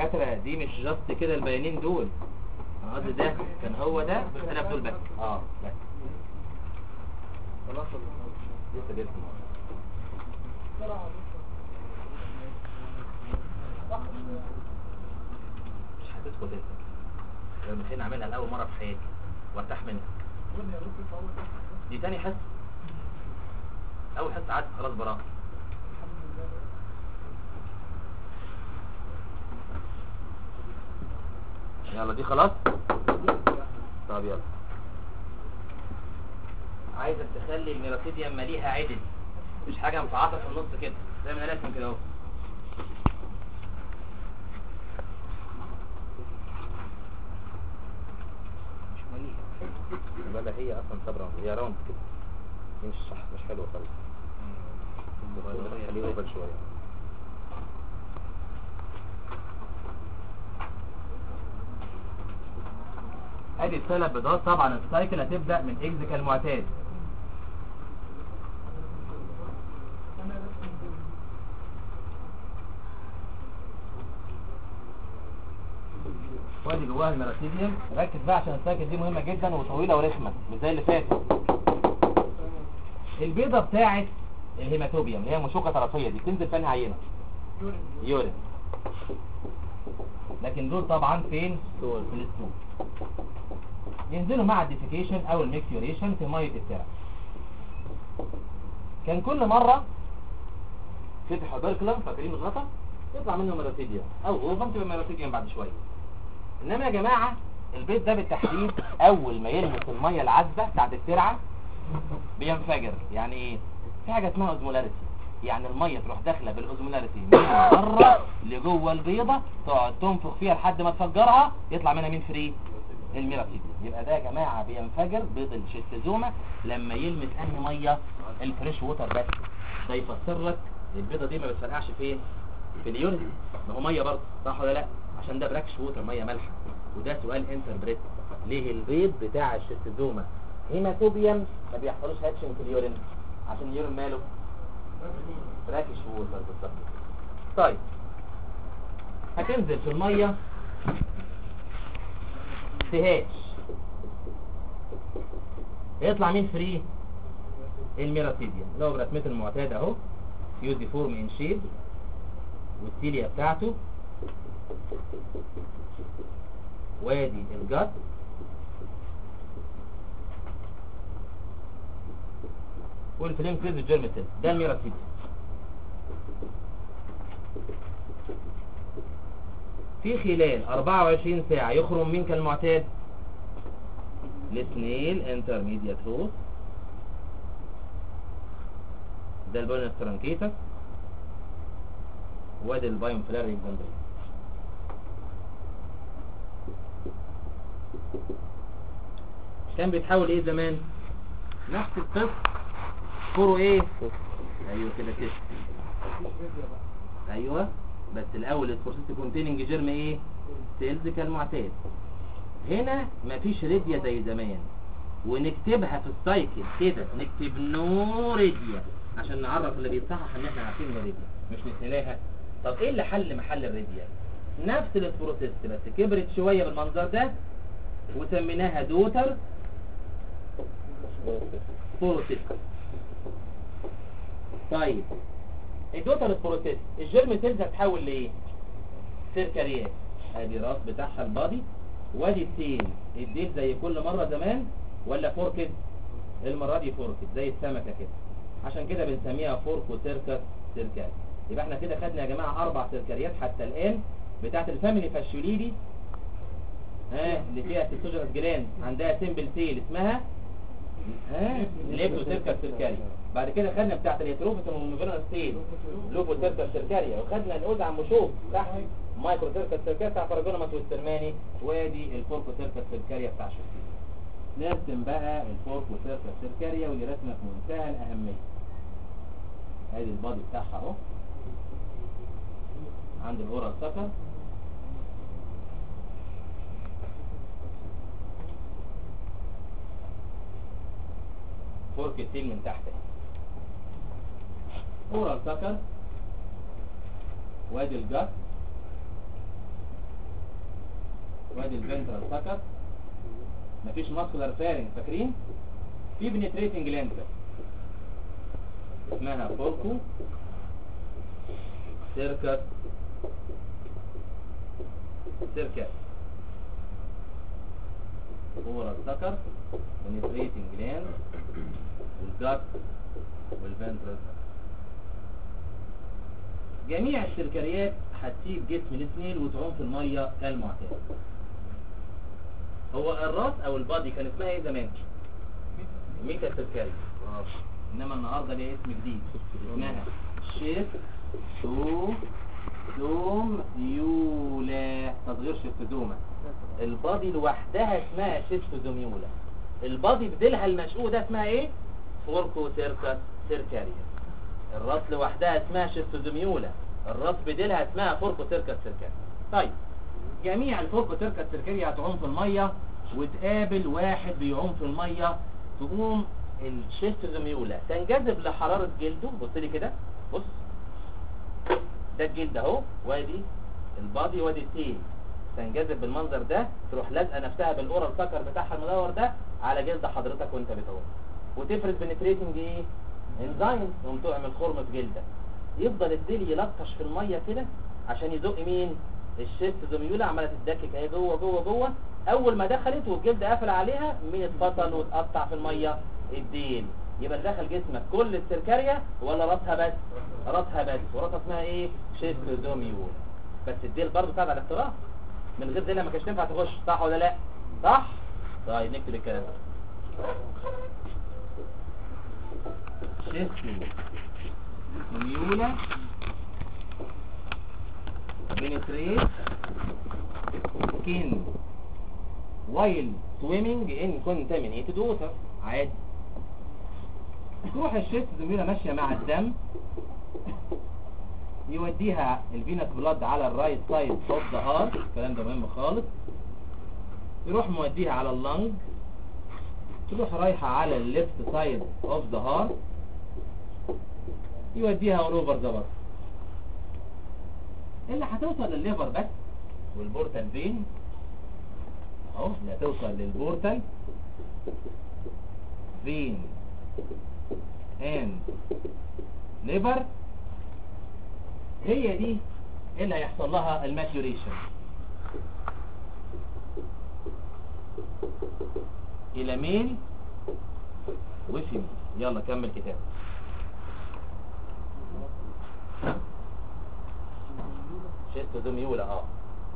دكاتره دي مش جاست كده البيانين دول انا قصدي ده كان هو ده باختلاف دول بس اه بس خلاص لسه جبت مش هتسكت انت لما الحين اعملها لاول مره في حياتي وارتاح منها دي تاني حس اول حس قعدت خلاص براءه يلا دي خلاص طب يلا عايزك تخلي الميراتيديا ماليها عدل مش حاجه متعاطفه في النص كده زي ما انا راسم كده اهو مش ماليها ولا هي اصلا صبرا هي راوند كده دي مش صح مش حلوه خالص خليه اوفر شويه ادي الثلاث بيضات طبعا السايكل هتبدا من اكس كالمعتاد وادي جواها الميراتيديوم ركز بقى عشان السايكل دي مهمه جدا وطويله ورخمه مش زي اللي فاتت البيضه بتاعت الهيماتوبيوم اللي هي مشوكه طرفيه دي بتنزل فين عينه يورين لكن دول طبعا فين في الستول ينزلوا مع الديفيكيشن او الميكيوريشن في ميه الترع كان كل مره فتح البركلم فاكرين الغطا يطلع منه ميراتيديوم او اوفم تبقى ميراتيديوم بعد شويه انما يا جماعه البيض ده بالتحديد اول ما يلمس الميه العذبه بتاعت الترعه بينفجر يعني ايه في حاجه اسمها اوزمولاريتي يعني الميه تروح داخله بالاوزمولاريتي من بره لجوه البيضه تقعد تنفخ فيها لحد ما تفجرها يطلع منها مين فري الميراتيديوم يبقى ده يا جماعه بينفجر بيض الشيستوزوما لما يلمس انهي ميه الفريش ووتر بس ده يفسر لك البيضه دي ما بتفرقعش فين في اليورين ما هو ميه برضه صح ولا لا عشان ده براكش ووتر ميه مالحه وده سؤال انتربريت ليه البيض بتاع الشيستوزوما هيماتوبيوم ما بيحصلوش هاتشنج في اليورين عشان اليورين ماله براكش ووتر بالظبط طيب هتنزل في الميه تهاش يطلع مين فري الميراتيديوم لو برسمته المعتاد اهو يوزيفورم ان شيب والسيليا بتاعته وادي الجت والفليم كريز الجيرم سيل ده الميراتيديوم في خلال 24 ساعة يخرم مين كالمعتاد السنيل انترميديات روس ده البونس ترانكيتس وادي البايوم فلاري جنبي كان بيتحول ايه زمان نفس القصة كورو ايه ايوه كده كده ايوه بس الاول البروسيس كونتيننج جيرم ايه سيلز كالمعتاد هنا مفيش ريديا زي زمان ونكتبها في السايكل كده نكتب نو ريديا عشان نعرف اللي بيتصحح ان احنا عارفين ان ريديا مش نسيناها طب ايه اللي حل محل الريديا نفس البروسيس بس كبرت شويه بالمنظر ده وسميناها دوتر بروسيس طيب الدوتر بروسيس الجيرم سيلز هتحول لايه سيركاريات ادي الراس بتاعها البادي وادي التيل الديل زي كل مره زمان ولا فوركد المره دي فوركد زي السمكه كده عشان كده بنسميها فوركو سيركس سيركال يبقى احنا كده خدنا يا جماعه اربع سيركاريات حتى الان بتاعت الفاميلي فاشوليدي ها اللي فيها سيستوجينس جلاند عندها سيمبل تيل اسمها ها ليبتو سيركس سيركاري بعد كده خدنا بتاعت الهيتروفيتوم والميفيرنال ستيل لوبو سيركس سيركاريا وخدنا الاولد عم شوف تحت مايكرو سيركس سيركاريا بتاع فراجونوماس والسرماني وادي الفوركو سيركس سيركاريا بتاع شوف نرسم بقى الفوركو سيركس سيركاريا ودي رسمه في منتهى الاهميه ادي البادي بتاعها اهو عند الاورال سكر فورك التيل من تحت اورال سكر وادي الجت وادي الفنترال سكر مفيش ماسكولار فارنج فاكرين في بنتريتنج جلاند اسمها فوركو سيركس سيركس اورال سكر بنتريتنج جلاند والجات والفنترال جميع السركريات هتسيب جسم السنيل وتعوم في الميه كالمعتاد هو الراس او البادي كان اسمها ايه زمان ميتا سركري انما النهارده ليها اسم جديد اسمها شيف تو دوم يولا تصغير شيفتوزوما البادي لوحدها اسمها شيفتوزوميولا البادي بديلها المشقوق ده اسمها ايه فوركو سيركس سيركاريا الراس لوحدها اسمها شيفتوزوميولا الراس بديلها اسمها فوركو سيركس سيركاريا طيب جميع الفوركو سيركس سيركاريا هتعوم في الميه وتقابل واحد بيعوم في الميه تقوم الشيفتوزوميولا تنجذب لحرارة جلده بص لي كده بص ده الجلد اهو وادي البادي وادي التيل تنجذب بالمنظر ده تروح لازقه نفسها بالاورال سكر بتاعها المدور ده على جلد حضرتك وانت بتعوم وتفرز بنتريتنج ايه انزايم تقوم تعمل خرم في جلدك يفضل الديل يلطش في الميه كده عشان يزق مين الشيفتوزوميولا عماله تتدكك اهي جوه جوه جوه اول ما دخلت والجلد قافل عليها مين اتفصل واتقطع في الميه الديل يبقى اللي دخل جسمك كل السركاريا ولا راسها بس راسها بس وراسها اسمها ايه شيستوزوميول بس الديل برضه بتاعت على الاختراع من غير ديل ما كانش تنفع تخش صح ولا لا صح طيب نكتب الكلام ده شيستوزوميولا penetrate skin while swimming in contaminated water عادي تروح الشيست زميلة ماشية مع الدم يوديها الفينس بلاد على الرايت سايد اوف ذا هارت الكلام ده مهم خالص يروح موديها على اللنج تروح رايحة على الليفت سايد اوف ذا هارت يوديها all over the body اللي هتوصل للليفر بس والبورتال فين اهو اللي هتوصل للبورتال فين اند ليفر هي دي اللي هيحصل لها الماتيوريشن الى ميل وفيميل يلا كمل كتاب شيستوزوميولا اه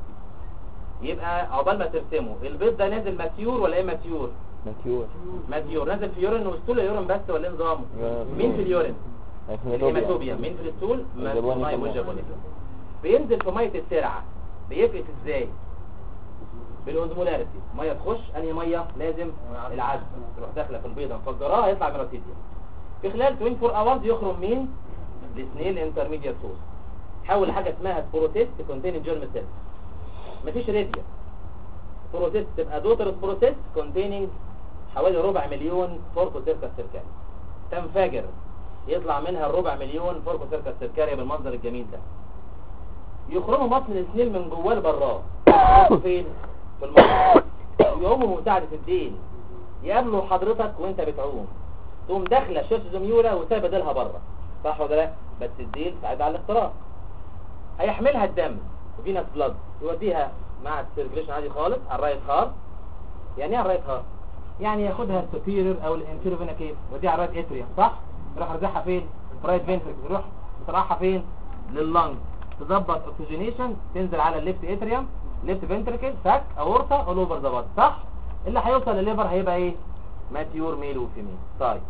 يبقى عقبال ما ترسمه البيض ده نازل ماتيور ولا ايه ماتيور ماتيور ماتيور نازل في يورين وستول يورين بس ولا ايه نظامه مين في اليورين الهيماتوبيا مين في الستول الجبونيك. ماي والجبونيك بينزل في ميه الترعه بيفقس ازاي بالاوزمولاريتي ميه تخش انهي ميه لازم العزم تروح داخله في البيضه مفجراها يطلع ميراتيديا في خلال 24 اورز يخرم مين الاثنين انترميديت سورس حول لحاجه اسمها سبوروتيست كونتين جيرم سيل مفيش راديا سبوروتيست تبقى دوتر سبوروتيست كونتيننج حوالي ربع مليون فوركو سيركس سيركاري تنفجر يطلع منها الربع مليون فوركو سيركس سيركاري بالمنظر الجميل ده يخرموا مصل الاثنين من جواه لبراه فين في المصل يقوموا بمساعدة الدين يقابلوا حضرتك وانت بتعوم تقوم داخله شاشه زميوله وسايبه ديلها بره صح ولا لا بس الديل ساعد على الاختراق هيحملها الدم فينس بلاد يوديها مع السيركليشن عادي خالص على الرايت هارت يعني ايه على الرايت هارت يعني ياخدها السوبيريور او الانفيريور فينا كيف يوديها على الرايت اتريوم صح يروح رازعها فين رايت فينتريك يروح يطلعها فين لللنج تظبط اوكسجينيشن تنزل على الليفت اتريوم ليفت فينتريكل ساك اورتا اول اوفر ذا بادي صح اللي هيوصل للليفر هيبقى ايه ماتيور ميل وفيميل طيب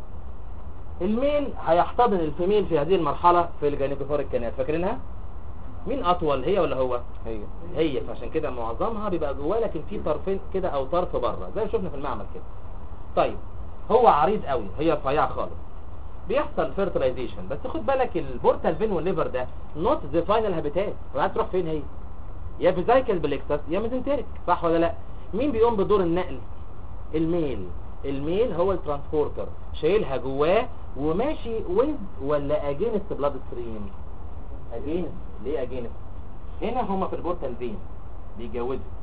الميل هيحتضن الفيميل في هذه المرحلة في الجانيكوفوريك كانال فاكرينها مين اطول هي ولا هو هي هي فعشان كده معظمها بيبقى جواه لكن في طرفين كده او طرف بره زي ما شفنا في المعمل كده طيب هو عريض قوي هي رفيعه خالص بيحصل فيرتلايزيشن بس خد بالك البورتال فين والليفر ده نوت ذا فاينل هابيتات عايز تروح فين هي يا فيزايكال بليكسس يا ميزنتريك صح ولا لا مين بيقوم بدور النقل الميل الميل هو الترانسبورتر شايلها جواه وماشي ويز ولا اجينست بلاد ستريم اجينست ليه اجينست هنا هما في البورتال فين بيجوزوا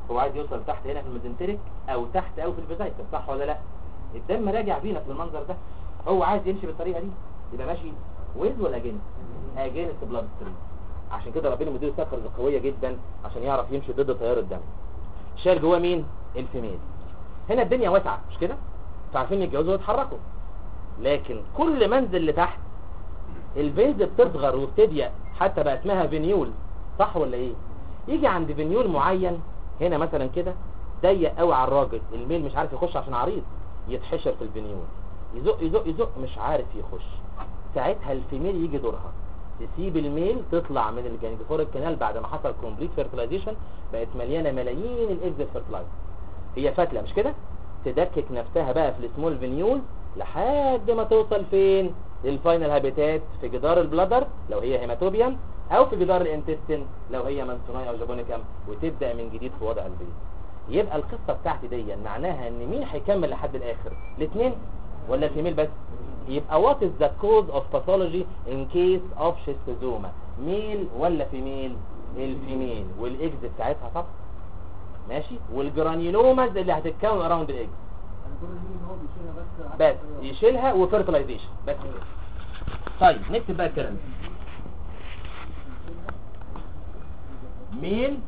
هو عايز يوصل تحت هنا في الميزنتريك او تحت او في الفيزايتر صح ولا لا الدم راجع بينا في المنظر ده هو عايز يمشي بالطريقه دي يبقى ماشي ويز ولا اجينست اجينست بلاد ستريم عشان كده ربنا مديله سكرز قويه جدا عشان يعرف يمشي ضد تيار الدم شال جواه مين الفيميل هنا الدنيا واسعه مش كده فعارفين يتجوزوا ويتحركوا لكن كل منزل لتحت الفينز بتصغر وبتضيق حتى بقى اسمها فينيول صح ولا ايه يجي عند فينيول معين هنا مثلا كده ضيق قوي على الراجل الميل مش عارف يخش عشان عريض يتحشر في الفينيول يزق يزق يزق مش عارف يخش ساعتها الفيميل يجي دورها تسيب الميل تطلع من الجانجفوريك كانال بعد ما حصل كومبليت فيرتلايزيشن بقت مليانه ملايين الاكزيت فيرتلايز هي فتله مش كده تدكك نفسها بقى في السمول فينيول لحد ما توصل فين للفاينل هابيتات في جدار البلادر لو هي هيماتوبيوم او في جدار الانتستين لو هي مانسوناي او جابونيكام وتبدا من جديد في وضع البيض يبقى القصه بتاعتي دي معناها ان مين هيكمل لحد الاخر الاثنين ولا الفيميل بس يبقى what is the cause of pathology in case of schistosoma ميل ولا فيميل الفيميل والاكز بتاعتها طب ماشي والجرانيولومز اللي هتتكون اراوند الاكز انا كل اللي هو بيشيلها بس عشان بس الطيارة. يشيلها وفيرتلايزيشن بس كده طيب نكتب بقى الكلام ده. ميل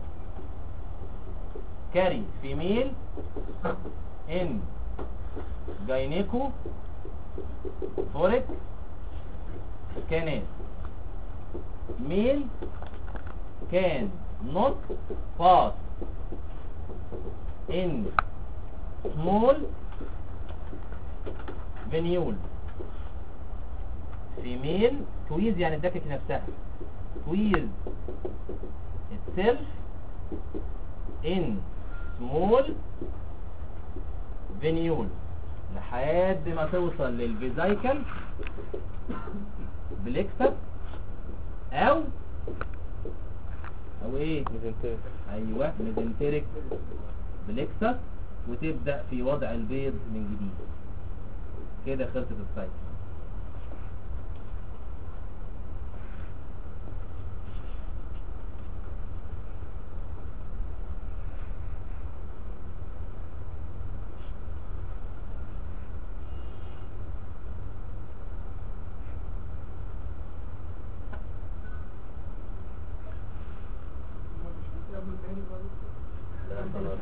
كاري فيميل ان جاينيكو فورك كانت ميل كان not pass in small فينيول فيميل تويز يعني الدكك نفسها تويز itself in small فينيول لحد ما توصل للفيزايكل بليكسس او او ايه ميزنتريك ايوه ميزنتريك بليكسس وتبدا في وضع البيض من جديد كده خلصت السايكل لا خلاص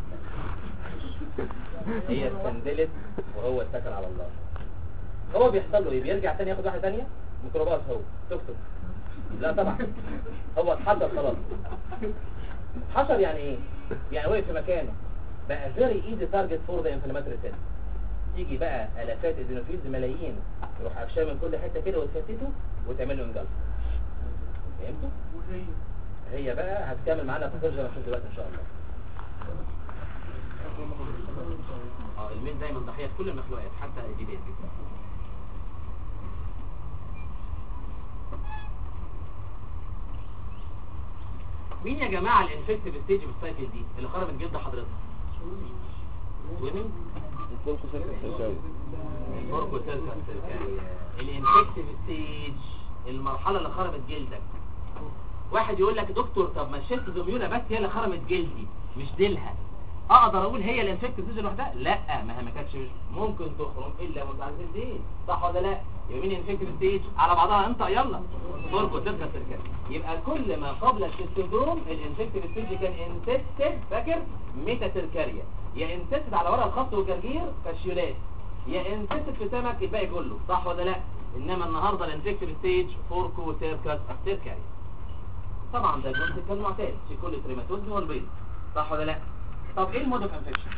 هي استندلت وهو اتكل على الله هو بيحصل له ايه بيرجع تاني ياخد واحده تانية ميكروباص هو تكتب لا طبعا هو اتحضر خلاص حشر يعني ايه يعني وقف في مكانه بقى فيري ايزي تارجت فور ذا انفلاماتوري سيل تيجي بقى الافات الدينوفيلز ملايين يروح قفشاه من كل حته كده وتفتته وتعمل له انجلط فهمتوا هي بقى هتكمل معانا في السيرجن عشان دلوقتي ان شاء الله اه الميل دايما ضحيه في كل المخلوقات حتى الجبال مين يا جماعه الانفكتيف ستيج في السايكل دي اللي خرجت جلد حضرتك سويمنج الفولكو سيركل سيركل اوركو سيركل سيركل الانفكتيف ستيج المرحله اللي خرمت جلدك واحد يقول لك دكتور طب ما الشيست زوميولا بس هي اللي خرمت جلدي مش ديلها اقدر اقول هي الانفكتيف ستيج لوحدها لا ما هي ما كانتش ممكن تخرم الا وانت عارف الدين صح ولا لا يبقى مين انفكتيف ستيج على بعضها انت يلا اوركو سيركل سيركل يبقى كل ما قبل الشيستوزوم الانفكتيف ستيج كان انتستد فاكر ميتا سيركاريا يا انتستد على ورق الخط والجرجير فاشيولات يا انتستد في سمك الباقي كله صح ولا لا انما النهارده الانفكتيف ستيج فوركو سيركس سيركاريا طبعا ده الجنس كان معتاد في كل تريماتوز هو البيض صح ولا لا طب ايه المود اوف انفكشن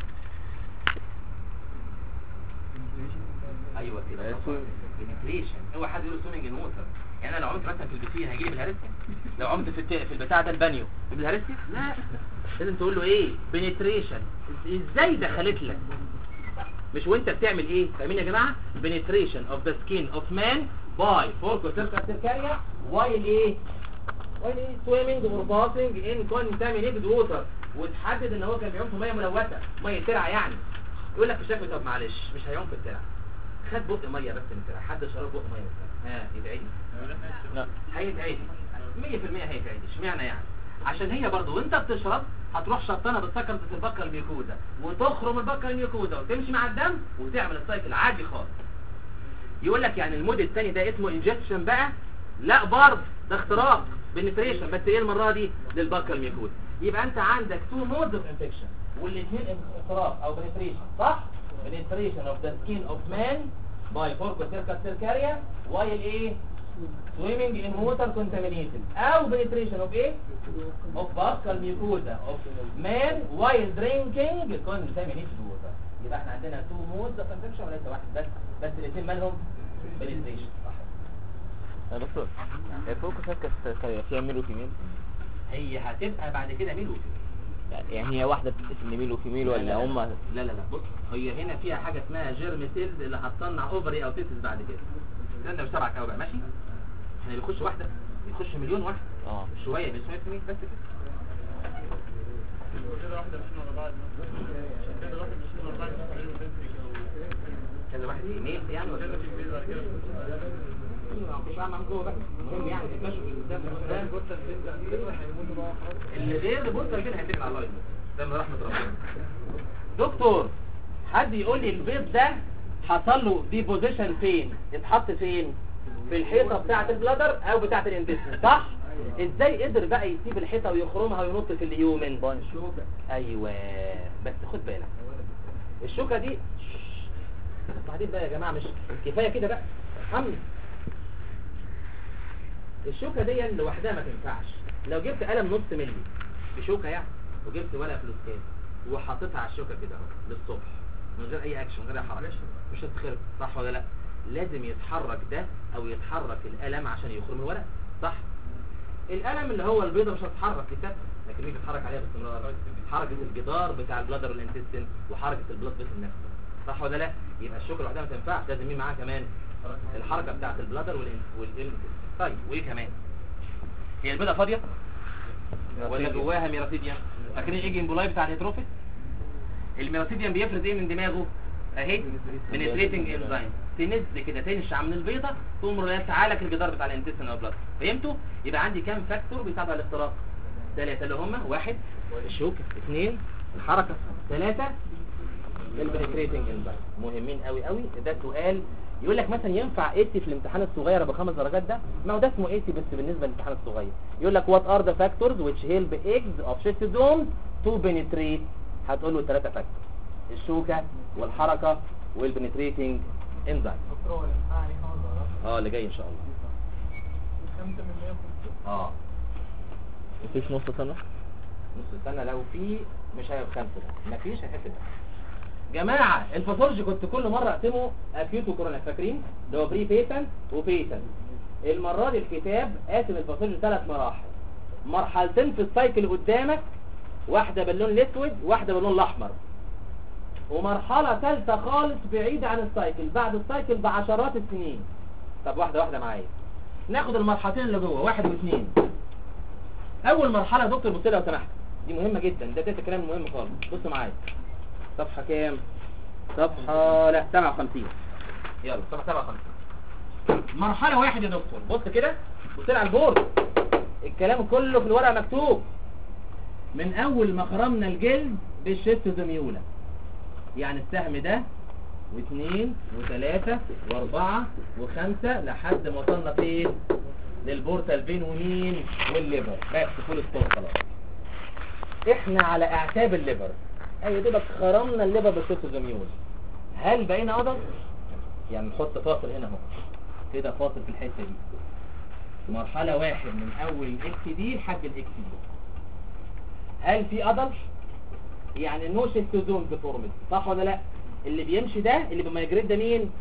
ايوه كده بنتريشن هو حد يقول سويمنج ان ووتر يعني انا لو عملت مثلا في البسين هيجي لي بالهارستيا لو عملت في الت... في البتاع ده البانيو بالهارستيا لا لازم تقول له ايه بنتريشن ازاي دخلت لك مش وانت بتعمل ايه فاهمين يا جماعه penetration of the skin of man by forcocerca while ايه while ايه swimming or passing in contaminated water وتحدد ان هو كان بيعوم في ميه ملوثه ميه ترعه يعني يقول لك في شكل طب معلش مش هيعوم في الترعه خد بق ميه بس من الترعه حد شرب بق ميه من الترعه ها يتعدي لا هيتعدي 100% هيتعدي اشمعنى يعني عشان هي برضو وانت بتشرب هتروح شطانه بالسكر في البكه الميكوزا وتخرم البكه الميكوزا وتمشي مع الدم وتعمل السايكل عادي خالص يقول لك يعني الموديل الثاني ده اسمه انجكشن بقى لا برضه ده اختراق بنتريشن بس ايه المره دي للبكه الميكوزا يبقى انت عندك تو مودز اوف انفكشن والاثنين اختراق او بنتريشن صح penetration of the skin of man by Forcocircus cercaria while ايه swimming in water contaminated او penetration of ايه of buccal mucosa of man while drinking contaminated water يبقى احنا عندنا two modes of infection وليس واحد بس بس الاثنين مالهم penetration صح يا دكتور هي فوق شركة سركرية فيها ميل وفيميل هي هتبقى بعد كده ميل وفيميل يعني هي واحدة بتتقسم لميل وفيميل لا ولا لا هم لا لا لا بص هي هنا فيها حاجة اسمها جيرم سيلز اللي هتصنع اوفري او تيتس بعد كده استنى مش تبعك قوي بقى ماشي احنا بيخش واحدة بيخش مليون واحد اه شوية مش 100 بس كده كذا واحد ايميل يعني ولا مش عم عم جوه بقى المهم يعني تتمشوا في القدام اللي غير بورتال كده هيتكل على الله يموت ده من رحمة ربنا دكتور حد يقول لي البيض ده حصل له ديبوزيشن فين اتحط فين في الحيطة بتاعة البلادر او بتاعة الانتستين صح ازاي قدر بقى يسيب الحيطة ويخرمها وينط في اليومن ايوه بس خد بالك الشوكة دي بعدين بقى يا جماعة مش كفاية كده بقى حمل الشوكة دي لوحدها ما تنفعش لو جبت قلم نص ملي بشوكة يعني وجبت ورقة فلوسكات وحطيتها على الشوكة كده اهو للصبح من غير اي اكشن من غير اي حركة مش هتتخرب صح ولا لا لازم يتحرك ده او يتحرك القلم عشان يخرم الورق صح القلم اللي هو البيضة مش هتتحرك لسه لكن مين بيتحرك عليها باستمرار حركة الجدار بتاع البلادر والانتستين وحركة البلاد فيسل نفسه صح ولا لا يبقى الشوكة لوحدها ما تنفعش لازم مين معاها كمان الحركة بتاعت البلادر والانتستين طيب وايه كمان هي البيضة فاضية ولا جواها ميراتيديان فاكرين ايه الجيمبولاي بتاع الهيتروفيس الميراتيديان بيفرز ايه من دماغه اهي بنتريتنج انزايم تنز كده تنشع من البيضة تقوم رافعه لك الجدار بتاع الانتستين او البلاد فهمتوا يبقى عندي كام فاكتور بيساعدوا على الاختراق ثلاثة اللي هم واحد الشوكة اثنين الحركة ثلاثة البنتريتنج انزايم مهمين قوي قوي ده سؤال يقول لك مثلا ينفع 80 في الامتحان الصغير ابو خمس درجات ده ما هو ده اسمه 80 بس بالنسبه للامتحان الصغير يقول لك what are the factors which help eggs of schistosomes to penetrate هتقول له ثلاثه فاكتور الشوكه والحركه والبنتريتنج انزايم اه اللي جاي ان شاء الله اه مفيش نص سنة نص سنه لو في مش هيبقى خمسه ده مفيش هيحس ده جماعة الباثولوجي كنت كل مرة اقسمه اكيوت وكورونا فاكرين اللي هو بري بيتنت وبيتنت المرة دي الكتاب قاسم الباثولوجي ثلاث مراحل مرحلتين في السايكل قدامك واحدة باللون الاسود واحدة باللون الاحمر ومرحلة ثالثة خالص بعيدة عن السايكل بعد السايكل بعشرات السنين طب واحدة واحدة معايا ناخد المرحلتين اللي جوه واحد واثنين اول مرحلة يا دكتور بص لي لو سمحت دي مهمة جدا ده ده الكلام المهم خالص بص معايا صفحة كام صفحة لا 57 يلا صفحة 57 مرحلة واحد يا دكتور بص كده بص لي على البورد الكلام كله في الورقة مكتوب من اول ما خرمنا الجلد بالشيستوزوميولا يعني السهم ده واثنين وثلاثة واربعة وخمسة لحد ما وصلنا فين للبورتال فين ومين والليفر بس فول ستوب خلاص احنا على اعتاب الليفر اي دوبك خرمنا الليفر بالشيستوزوميول هل بقينا عضل يعني نحط فاصل هنا اهو كده فاصل في الحته دي مرحله واحد من اول الاكس دي لحد الاكس دي هل في عضل يعني نو شيستوزوم ديفورميتي صح ولا لا اللي بيمشي ده اللي بمايجريت ده مين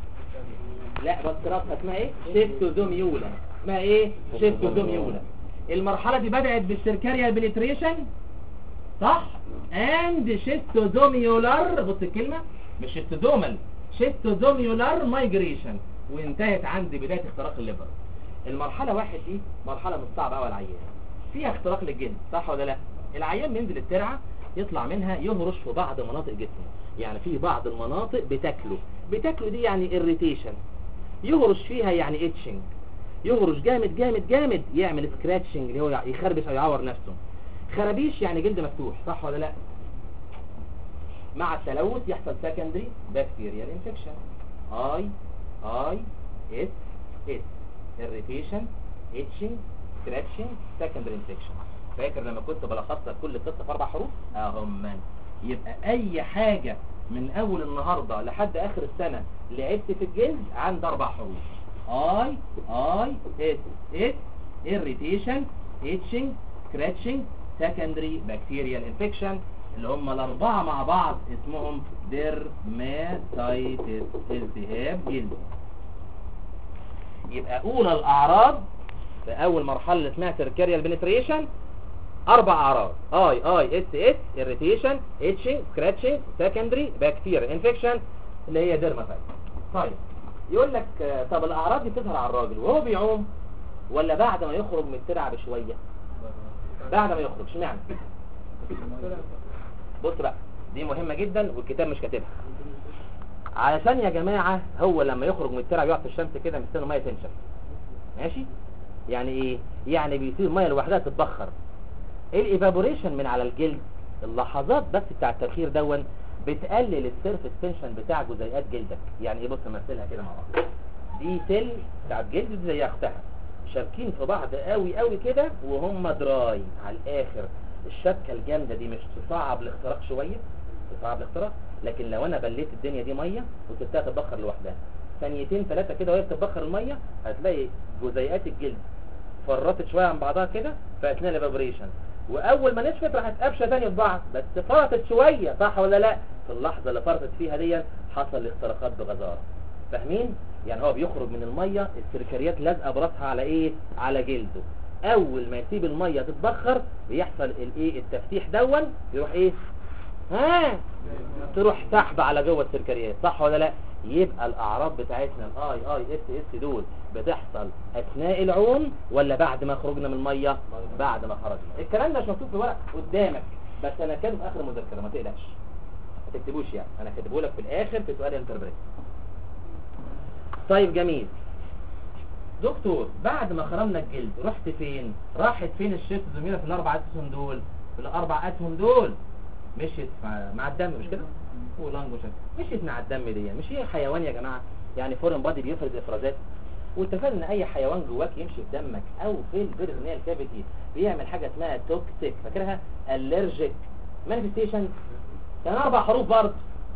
لا بس راسها اسمها ايه شيستوزوميولا اسمها ايه شيستوزوميولا المرحله دي بدات بالسيركاريال بنتريشن صح اند شيستوزوميولار بص الكلمه مش شيستوزومال شيستوزوميولار مايجريشن وانتهت عند بدايه اختراق الليفر المرحله واحد دي مرحله مش صعبه قوي على العيان فيها اختراق للجلد صح ولا لا العيان بينزل الترعه يطلع منها يهرش في بعض مناطق جسمه يعني في بعض المناطق بتاكله بتاكله دي يعني irritation يهرش فيها يعني itching يهرش جامد جامد جامد يعمل سكراتشنج اللي هو يخربش او يعور نفسه خرابيش يعني جلد مفتوح صح ولا لا مع التلوث يحصل سكندري بكتيريال انفكشن اي اي اس اس irritation itching scratching secondary infection فاكر لما كنت بلخص لك كل قصه في اربع حروف اهم يبقى اي حاجه من اول النهارده لحد اخر السنه لعبت في الجلد عند اربع حروف اي اي اس اس irritation itching scratching secondary bacterial infection اللي هم الاربعه مع بعض اسمهم dermatitis التهاب جلدي يبقى اولى الاعراض في اول مرحله اللي اسمها سيركاريال بنتريشن اربع اعراض اي اي اس اس irritation itching scratching secondary bacterial infection اللي هي ديرماتايت طيب يقول لك آه، طب الاعراض دي بتظهر على الراجل وهو بيعوم ولا بعد ما يخرج من الترعه بشويه بعد ما يخرج اشمعنى بص بقى دي مهمه جدا والكتاب مش كاتبها علشان يا جماعه هو لما يخرج من الترعه يقعد في الشمس كده مستني الميه تنشف ماشي يعني ايه يعني بيصير الميه لوحدها تتبخر الايفابوريشن من على الجلد اللحظات بس بتاع التبخير دون بتقلل السيرفس تنشن بتاع جزيئات جلدك يعني ايه بص مثلها كده مع بعض دي سيل بتاعت جلد دي زي اختها شابكين في بعض قوي قوي كده وهم دراي على الاخر الشبكه الجامده دي مش تصعب الاختراق شويه تصعب الاختراق لكن لو انا بليت الدنيا دي ميه وسبتها تتبخر لوحدها ثانيتين ثلاثه كده وهي بتتبخر الميه هتلاقي جزيئات الجلد فرطت شويه عن بعضها كده فاثناء الايفابوريشن واول ما نشفت راحت قفشه تاني في بعض بس فرطت شويه صح ولا لا في اللحظه اللي فرطت فيها دي حصل الاختراقات بغزاره فاهمين يعني هو بيخرج من الميه السركريات لازقه براسها على ايه على جلده اول ما يسيب الميه تتبخر بيحصل الايه التفتيح دون يروح ايه ها تروح سحب على جوه السركريات صح ولا لا يبقى الاعراض بتاعتنا الاي اي اس اس دول بتحصل اثناء العوم ولا بعد ما خرجنا من الميه بعد ما خرجنا الكلام ده مش مكتوب في ورق قدامك بس انا كاتبه في اخر المذكره ما تقلقش ما تكتبوش يعني انا كاتبه لك في الاخر في سؤال انتربريت طيب جميل دكتور بعد ما خرمنا الجلد رحت فين راحت فين الشيست زميلة في الاربع اسهم دول في الاربع اسهم دول مشيت مع, مع الدم مش كده ولانج وشك مشيت مع الدم دي مش هي حيوان يا جماعه يعني فورن بادي بيفرز افرازات واتفقنا ان اي حيوان جواك يمشي في دمك او في البيرزنيال كافيتي بيعمل حاجه اسمها توكسيك فاكرها الرجيك مانيفستيشن كان اربع حروف برضه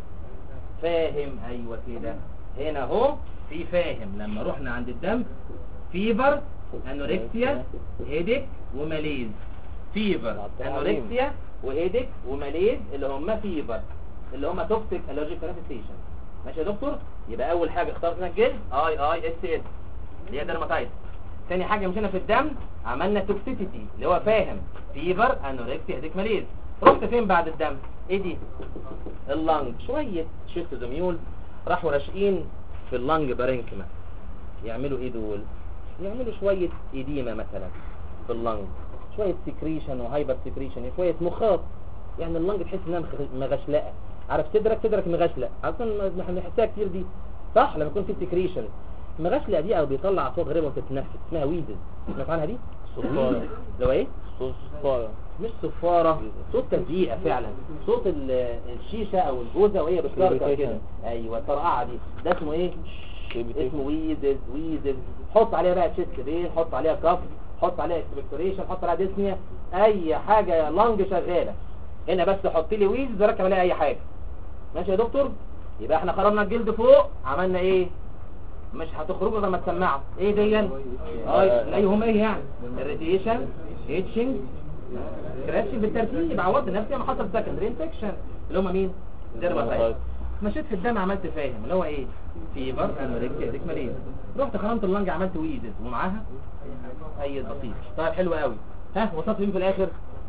فاهم ايوه كده هنا اهو في فاهم لما رحنا عند الدم فيفر انوركسيا هيدك وماليز فيفر انوركسيا وهيدك وماليز اللي هم فيفر اللي هم توكسيك الرجيك مانيفستيشن ماشي يا دكتور يبقى اول حاجه اخترنا الجلد اي اي اس اس اللي هي درماتايتس تاني حاجه مشينا في الدم عملنا توكسيسيتي اللي هو فاهم فيفر انوركسيا هيدك ماليز رحت فين بعد الدم ايه دي اللنج شويه شيستوزوميول راحوا راشقين في اللنج بارينكما يعملوا ايه دول يعملوا شويه ايديما مثلا في اللنج شويه سكريشن وهايبر سكريشن شويه مخاط يعني اللنج تحس انها مخ- مغشلقه عارف صدرك صدرك مغشلق اصلا ما احنا بنحسها كتير دي صح لما يكون في سكريشن مغشلق دي او بيطلع اصوات غريبه وانت بتتنفس اسمها ويزز سمعت عنها دي صفارة لو ايه صفارة مش صفارة صوت تزييقة فعلا صوت ال- الشيشة او الجوزة وهي بتكركر كده ايوه الطرقعة دي ده اسمه ايه اسمه ويزز ويزز حط عليها بقى تشيست بين حط عليها كف حط عليها اكسبكتوريشن حط عليها ديسنيا اي حاجة لانج شغالة هنا بس حط لي ويزز وركب عليها اي حاجة ماشي يا دكتور يبقى احنا خرجنا الجلد فوق عملنا ايه مش هتخرجوا لما تسمعوا ايه دي اه ايهم ايه يعني الراديشن هيتشنج سكراتشنج بالترتيب عوضت نفسي ما حصل سكندري انفكشن اللي هم مين ديرماتايتس مشيت في الدم عملت فاهم اللي هو ايه فيفر انوركسيا ديك ماليز رحت خرمت اللنج عملت ويزز ومعاها اي بسيط طيب حلو قوي ها وصلت فين في الاخر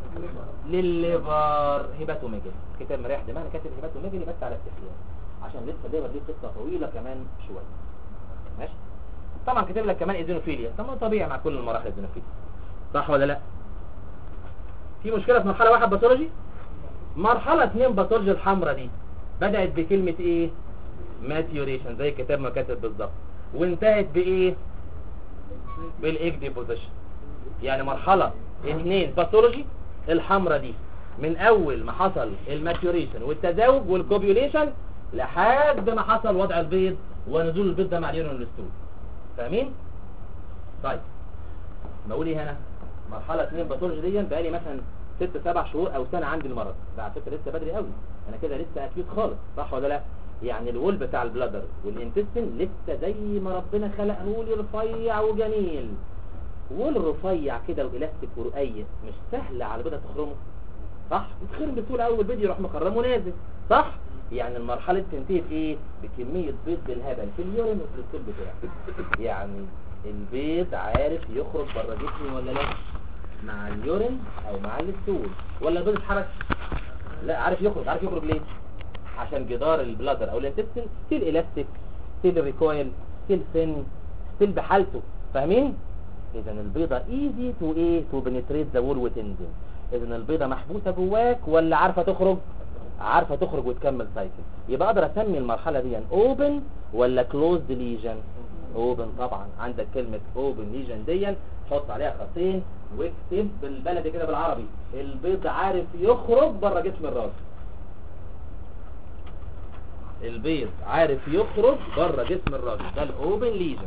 للليفر هيباتوميجالي كتاب مريح دماغي كاتب هيباتوميجالي بس على استحياء عشان لسه الليفر دي قصه طويله كمان شويه ماشي طبعا كاتب لك كمان ايزينوفيليا طب ما طبيعي مع كل المراحل ايزينوفيليا صح ولا لا في مشكله في مرحله واحد باثولوجي مرحله اثنين باثولوجي الحمراء دي بدات بكلمه ايه ماتيوريشن زي الكتاب ما كاتب بالظبط وانتهت بايه بالايج ديبوزيشن يعني مرحله اثنين باثولوجي الحمرة دي من اول ما حصل الماتيوريشن والتزاوج والكوبيوليشن لحد ما حصل وضع البيض ونزول البيض ده مع اليورين والستول فاهمين طيب بقول ايه هنا مرحله اثنين باثولوجي دي بقالي مثلا ست سبع شهور او سنه عندي المرض ده على فكره لسه بدري قوي انا كده لسه اكيد خالص صح ولا لا يعني الول بتاع البلادر والانتستين لسه زي ما ربنا خلقه لي رفيع وجميل وول رفيع كده والاستيك ورقيق مش سهل على البيضه تخرمه صح يتخرم بسهوله قوي البيض يروح مخرمه نازل صح يعني المرحله دي تنتهي بايه بكميه بيض بالهبل في اليورين وفي الستول بتاعه يعني البيض عارف يخرج بره جسمي ولا لا مع اليورين او مع الستول ولا البيض اتحرك لا عارف يخرج عارف يخرج ليه عشان جدار البلادر او الانتستين ستيل الاستيك ستيل ريكويل ستيل سن ستيل بحالته فاهمين اذا البيضه ايزي تو ايه تو بنتريت ذا وول وتنزل اذا البيضه محبوسه جواك ولا عارفه تخرج عارفه تخرج وتكمل سايكل يبقى اقدر اسمي المرحله دي اوبن ولا كلوزد ليجن اوبن طبعا عندك كلمه اوبن ليجن دي حط عليها خطين واكتب بالبلدي كده بالعربي البيض عارف يخرج بره جسم الراجل البيض عارف يخرج بره جسم الراجل ده الاوبن ليجن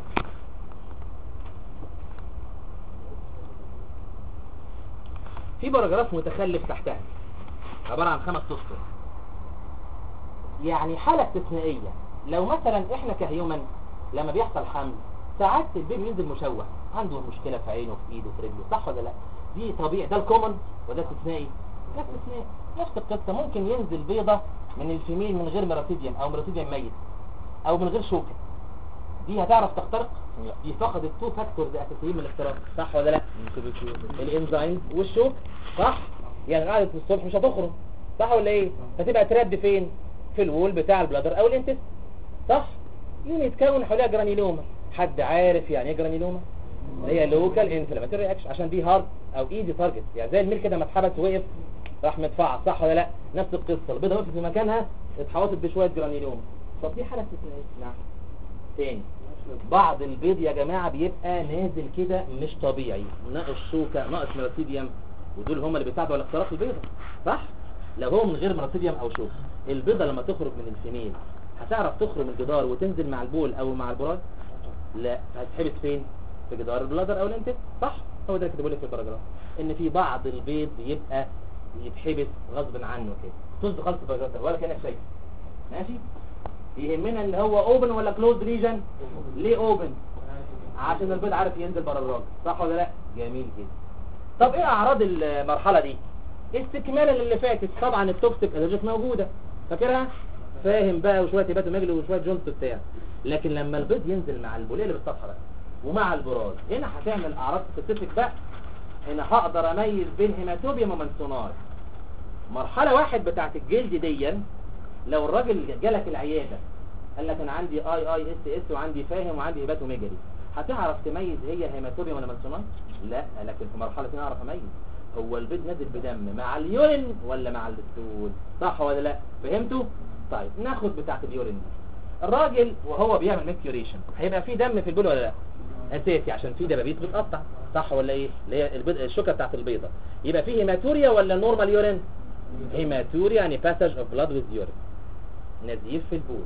في باراجراف متخلف تحتها عبارة عن خمس اسطر يعني حالة استثنائية لو مثلا احنا كهيومن لما بيحصل حمل ساعات البيبي ينزل مشوه عنده مشكلة في عينه في ايده في رجله صح ولا لا دي طبيعي ده الكومن وده استثنائي ده استثنائي نفس القصة ممكن ينزل بيضة من الفيميل من غير مراتيديوم او مراتيديوم ميت او من غير شوكة دي هتعرف تخترق لا. دي فقدت التو فاكتورز اساسيين من الاختراق صح ولا لا الانزيم والشوك صح يعني قعدت الصبح مش هتخرج صح ولا ايه فتبقى ترد فين في الوول بتاع البلادر او الانتست صح يوم يتكون حواليها جرانيلوما حد عارف يعني ايه جرانيلوما هي لوكال انفلاماتوري رياكشن عشان دي هارد او ايزي تارجت يعني زي الميل كده ما اتحبس وقف راح مدفع صح ولا لا نفس القصه البيضه وقفت في مكانها اتحوطت بشويه جرانيلوما طب دي حاله استثنائيه نعم تاني بعض البيض يا جماعة بيبقى نازل كده مش طبيعي ناقص شوكة ناقص مراتيديوم ودول هم اللي بيساعدوا على اختراق البيضة صح؟ لو هو من غير مراتيديوم او شوكة البيضة لما تخرج من الفيميل هتعرف تخرج من الجدار وتنزل مع البول او مع البراز لا هتحبس فين في جدار البلادر او الانتست صح هو ده اللي كاتبه لك في الباراجراف ان في بعض البيض بيبقى يتحبس غصب عنه كده تصدق خالص الباراجراف ولا كانك شايف ماشي يهمنا ان هو اوبن ولا كلوزد ريجن ليه اوبن عشان البيض عارف ينزل بره الراجل صح ولا لا جميل جدا طب ايه اعراض المرحله دي استكمالا للي فاتت طبعا التوكسيك الرجيك موجوده فاكرها فاهم بقى وشويه هبات مجلي وشويه جونز بتاع لكن لما البيض ينزل مع البوليه اللي بالصفحه بقى ومع البراز هنا هتعمل اعراض سبيسيفيك بقى هنا هقدر اميز بين هيماتوبيوم ومنسونار مرحله واحد بتاعت الجلد ديا لو الراجل جالك العياده قال لك انا عندي اي اي اس اس وعندي فاهم وعندي هيباتوميجالي هتعرف تميز هي هيماتوبيا ولا منسونات لا لكن في مرحله ثانيه اعرف اميز هو البيض نازل بدم مع اليورين ولا مع الستول صح ولا لا فهمتوا طيب ناخد بتاعه اليورين دي الراجل وهو بيعمل ميكيوريشن هيبقى في دم في البول ولا لا اساسي عشان في دبابيس بتقطع صح ولا ايه اللي هي البيض الشوكه بتاعه البيضه يبقى في هيماتوريا ولا نورمال يورين هيماتوريا يعني باسج اوف بلاد ويز يورين نزيف في البول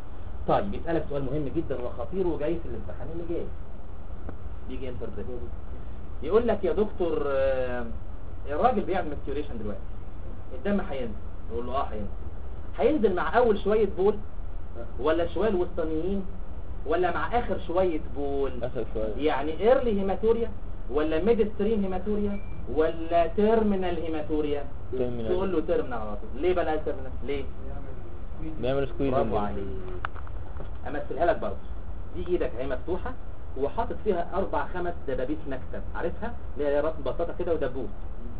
طيب يسألك سؤال مهم جدا وخطير وجاي في الامتحان اللي جاي بيجي انتر يقول لك يا دكتور آه، الراجل بيعمل ماتيوريشن دلوقتي الدم هينزل يقول له اه هينزل هينزل مع اول شوية بول ولا شوية الوسطانيين ولا مع اخر شوية بول اخر شوية يعني ايرلي هيماتوريا ولا ميد ستريم هيماتوريا ولا تيرمينال هيماتوريا Terminal. تقول له تيرمينال على طول ليه بقى تيرمينال ليه بيعمل سكويز برافو عليك امثلها لك برضه دي ايدك اهي مفتوحه وحاطط فيها اربع خمس دبابيس مكتب عارفها اللي هي راس بساطه كده ودبوس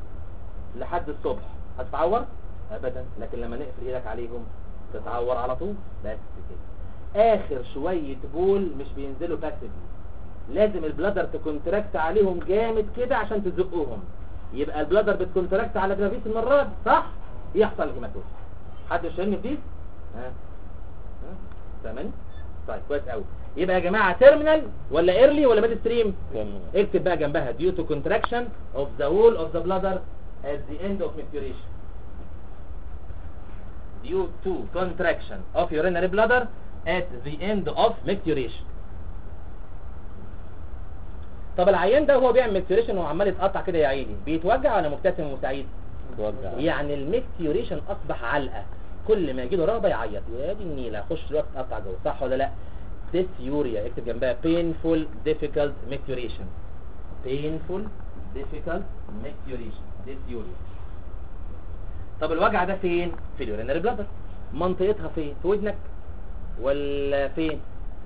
لحد الصبح هتتعور ابدا لكن لما نقفل ايدك عليهم تتعور على طول بس كده اخر شويه بول مش بينزلوا باسفلي لازم البلادر تكونتراكت عليهم جامد كده عشان تزقهم يبقى البلادر بتكونتراكت على جرافيس المرات صح يحصل هيماتوم حد مش فاهمني في دي ها ها؟ فاهماني طيب كويس قوي يبقى يا جماعه تيرمينال ولا ايرلي ولا ميد ستريم terminal. اكتب بقى جنبها due to contraction of the wall of the bladder at the end of maturation due to contraction of urinary bladder at the end of maturation طب العيان ده وهو بيعمل ميكتوريشن وهو عمال يتقطع كده يا عيني بيتوجع ولا مبتسم وسعيد توجع. يعني الميكتوريشن اصبح علقه كل ما يجي له رغبه يعيط يا دي النيله خش دلوقتي اتقطع جوه صح ولا لا ديسيوريا اكتب جنبها painful difficult micturation painful difficult micturation dysuria طب الوجع ده فين في اليورينري بلادر منطقتها فين في ودنك ولا فين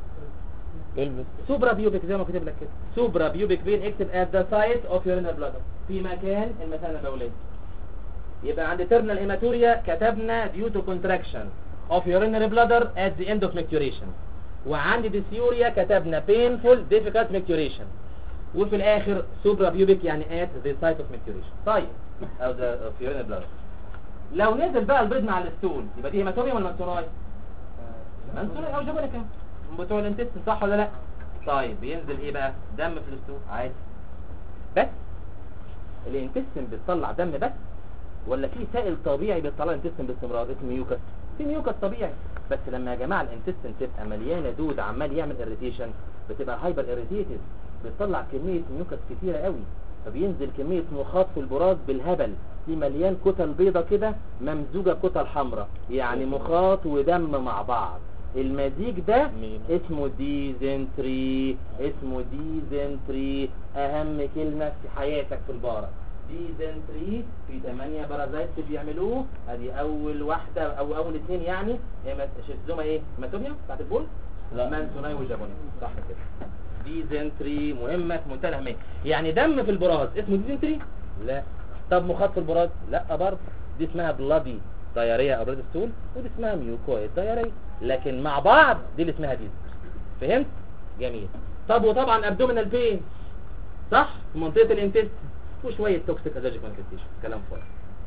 البس سوبرا بيوبيك زي ما كتب لك كده سوبرا بيوبيك فين اكتب at the site of urinary bladder في مكان المثانه البوليه يبقى عند terminal hematuria كتبنا due to contraction of urinary bladder at the end of micturation وعند dysuria كتبنا painful difficult micturation وفي الاخر سوبرا بيوبيك يعني at the site of micturation طيب او the of urinary bladder لو نزل بقى البيض مع الستول يبقى دي هيماتوريا ولا منسوناي منسوناي او جبنة بتوع الانتستين صح ولا لا طيب بينزل ايه بقى دم في الستول عادي بس الانتستين بتطلع دم بس ولا في سائل طبيعي بيطلع الانتستين باستمرار اسمه ميوكس في ميوكس طبيعي بس لما يا جماعه الانتستين تبقى مليانه دود عمال يعمل اريتيشن بتبقى هايبر اريتيتد بتطلع كميه ميوكس كتيره قوي فبينزل كميه مخاط في البراز بالهبل في مليان كتل بيضه كده ممزوجه بكتل حمراء يعني مخاط ودم مع بعض المزيج ده مين؟ اسمه ديزنتري اسمه ديزنتري اهم كلمة في حياتك في البارة ديزنتري في 8 بارازايت بيعملوه ادي اول واحدة او اول اثنين يعني شيزوما ايه ماتوميا بتاعت البول لا. مانسوناي وجابوني صح كده ديزنتري مهمة في منتهى الأهمية يعني دم في البراز اسمه ديزنتري لا طب مخاط في البراز لا برضه دي اسمها بلادي دايريا او بلاد ستول ودي اسمها ميوكويد دايريا لكن مع بعض دي اللي اسمها ديزنتري فهمت جميل طب وطبعا ابدومينال بين صح في منطقة الانتست وشوية توكسيك ازاجيك مانيفستيشن كلام فاضي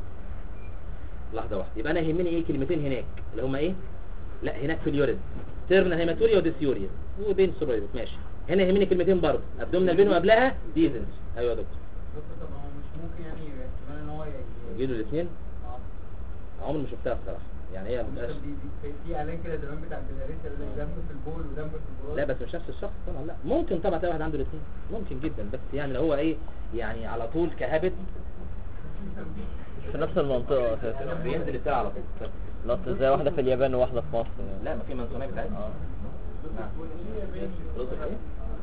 لحظة واحدة يبقى انا يهمني ايه كلمتين هناك اللي هما ايه لا هناك في اليورين تيرمينال هيماتوريا وديسيوريا وبين سوبريبك ماشي هنا يهمني كلمتين برضه ابدومينال بين وقبلها ديزنتري ايوه يا دكتور دكتور طب هو مش ممكن يعني احتمال ان هو ي- يجيله الاثنين اه عمري ما شفتها بصراحة يعني هي مثلا مبقاش دي دي في- في اعلان كده زمان بتاع البلاريس اللي دم في البول ودم في البراز لا بس مش نفس الشخص طبعا لا ممكن طبعا تلاقي واحد عنده الاثنين ممكن جدا بس يعني لو هو ايه يعني على طول كهبت في نفس المنطقة اساسا بينزل الساعة على طول بس. نط زي واحدة في اليابان وواحدة في مصر يعني. لا ما في منصونية بتاعتها اه نعم. رز ايه؟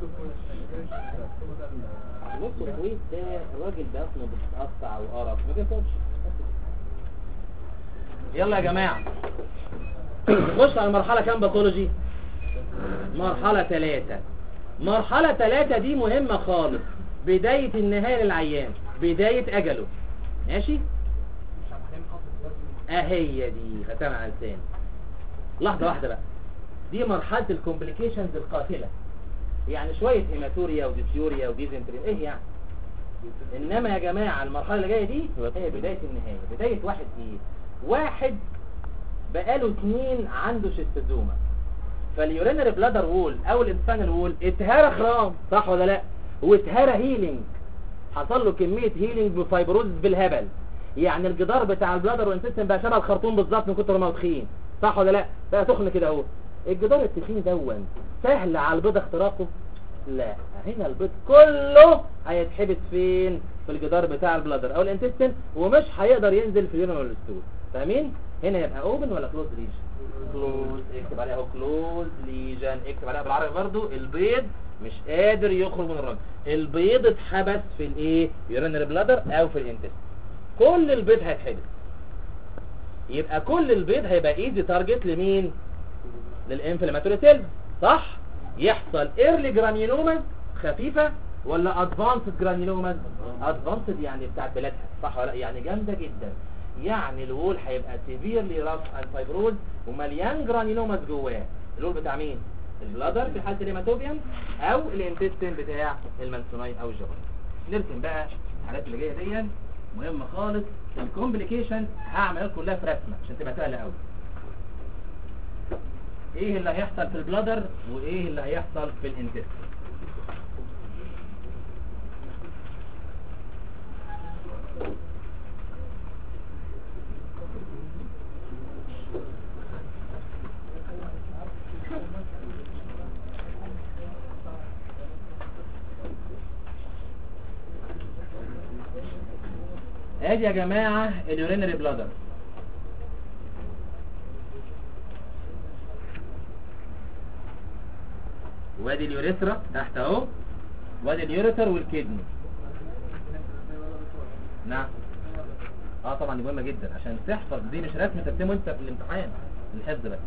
نص الكويت ده راجل بطنه بتتقطع وقرف ما بياكلش يلا يا جماعة نخش على المرحلة كام باثولوجي مرحلة ثلاثة مرحلة ثلاثة دي مهمة خالص بداية النهاية للعيان بداية أجله ماشي اهي دي ختام على لساني لحظة واحدة بقى دي مرحلة الكومبليكيشنز القاتلة يعني شوية هيماتوريا وديسيوريا وديزنتري ايه يعني انما يا جماعة المرحلة اللي جاية دي هي بداية النهاية بداية واحد ايه واحد بقاله اتنين عنده شيستوزوما فاليورينري بلادر وول او الانسان وول اتهرى خرام صح ولا لا واتهرى هيلينج حصل له كمية هيلينج بفايبروزس بالهبل يعني الجدار بتاع البلادر والانتستين بقى شبه الخرطوم بالظبط من كتر ما هو تخين صح ولا لا بقى تخن كده اهو الجدار التخين دون سهل على البيض اختراقه لا هنا البيض كله هيتحبس فين في الجدار بتاع البلادر او الانتستين ومش هيقدر ينزل في اليورين ولا الستول فاهمين هنا يبقى اوبن ولا كلوز ليجن كلوز اكتب عليها اهو كلوز ليجن اكتب عليها بالعربي برضو البيض مش قادر يخرج من الرجل البيض اتحبس في الايه يورينري بلادر او في الانتستين كل البيض هيتحبس يبقى كل البيض هيبقى ايزي تارجت لمين للانفلاماتوري سيلز صح يحصل ايرلي جرانيولوما خفيفه ولا ادفانسد جرانيولوما ادفانسد يعني بتاعت بلادها صح ولا لا؟ يعني جامده جدا يعني الوول هيبقى سيفيرلي راف اند فايبروز ومليان جرانيولوماز جواه الوول بتاع مين البلادر في حاله الهيماتوبيوم او الانتستين بتاع المنسوناي او الجبل نرسم بقى الحالات اللي جايه دي مهمه خالص الكومبليكيشن هعملها كلها في رسمه عشان تبقى سهله قوي ايه اللي هيحصل في البلادر وايه اللي هيحصل في الانتستين ادي يا جماعة اليورينري بلادر وادي اليوريثرا تحت اهو وادي اليوريتر والكدني نعم اه طبعا دي مهمة جدا عشان تحفظ دي مش رسم ترسمه انت في الامتحان الحفظ بس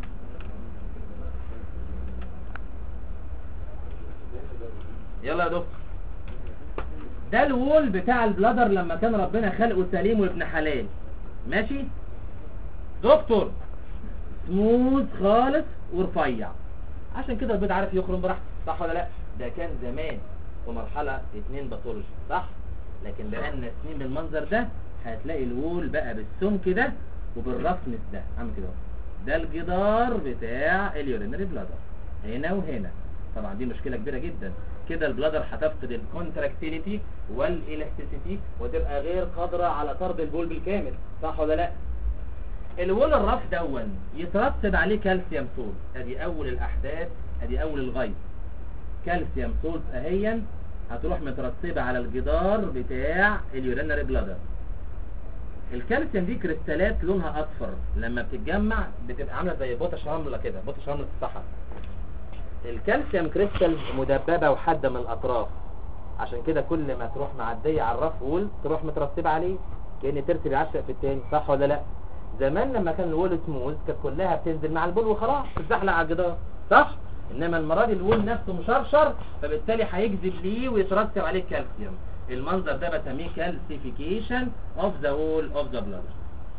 يلا يا دكتور ده الوول بتاع البلادر لما كان ربنا خلقه سليم وابن حلال ماشي دكتور سموث خالص ورفيع عشان كده البيض عارف يخرج براحته صح ولا لا ده كان زمان في مرحلة اتنين باثولوجي صح لكن بقالنا سنين بالمنظر ده هتلاقي الوول بقى بالسمك ده وبالرفنس ده عامل كده اهو. ده الجدار بتاع اليورينري بلادر هنا وهنا طبعا دي مشكلة كبيرة جدا كده البلادر هتفقد الكونتراكتيليتي والالاستيسيتي وتبقى غير قادرة على طرد البول بالكامل صح ولا لا الول الرف دون يترتب عليه كالسيوم سولت ادي اول الاحداث ادي اول الغيظ كالسيوم سولت اهيا هتروح مترتبة على الجدار بتاع اليورينري بلادر الكالسيوم دي كريستالات لونها اصفر لما بتتجمع بتبقى عامله زي بوتش رمله كده بوتش رمله الصحراء الكالسيوم كريستال مدببه وحاده من الاطراف عشان كده كل ما تروح معديه على الرف وول تروح مترتبه عليه كأن ترتب يعشق في التاني صح ولا لا زمان لما كان الوول سموز كانت كلها بتنزل مع البول وخلاص تتزحلق على الجدار صح انما المره دي الوول نفسه مشرشر فبالتالي هيجذب ليه ويترتب عليه الكالسيوم المنظر ده بسميه كالسيفيكيشن اوف ذا وول اوف ذا بلاد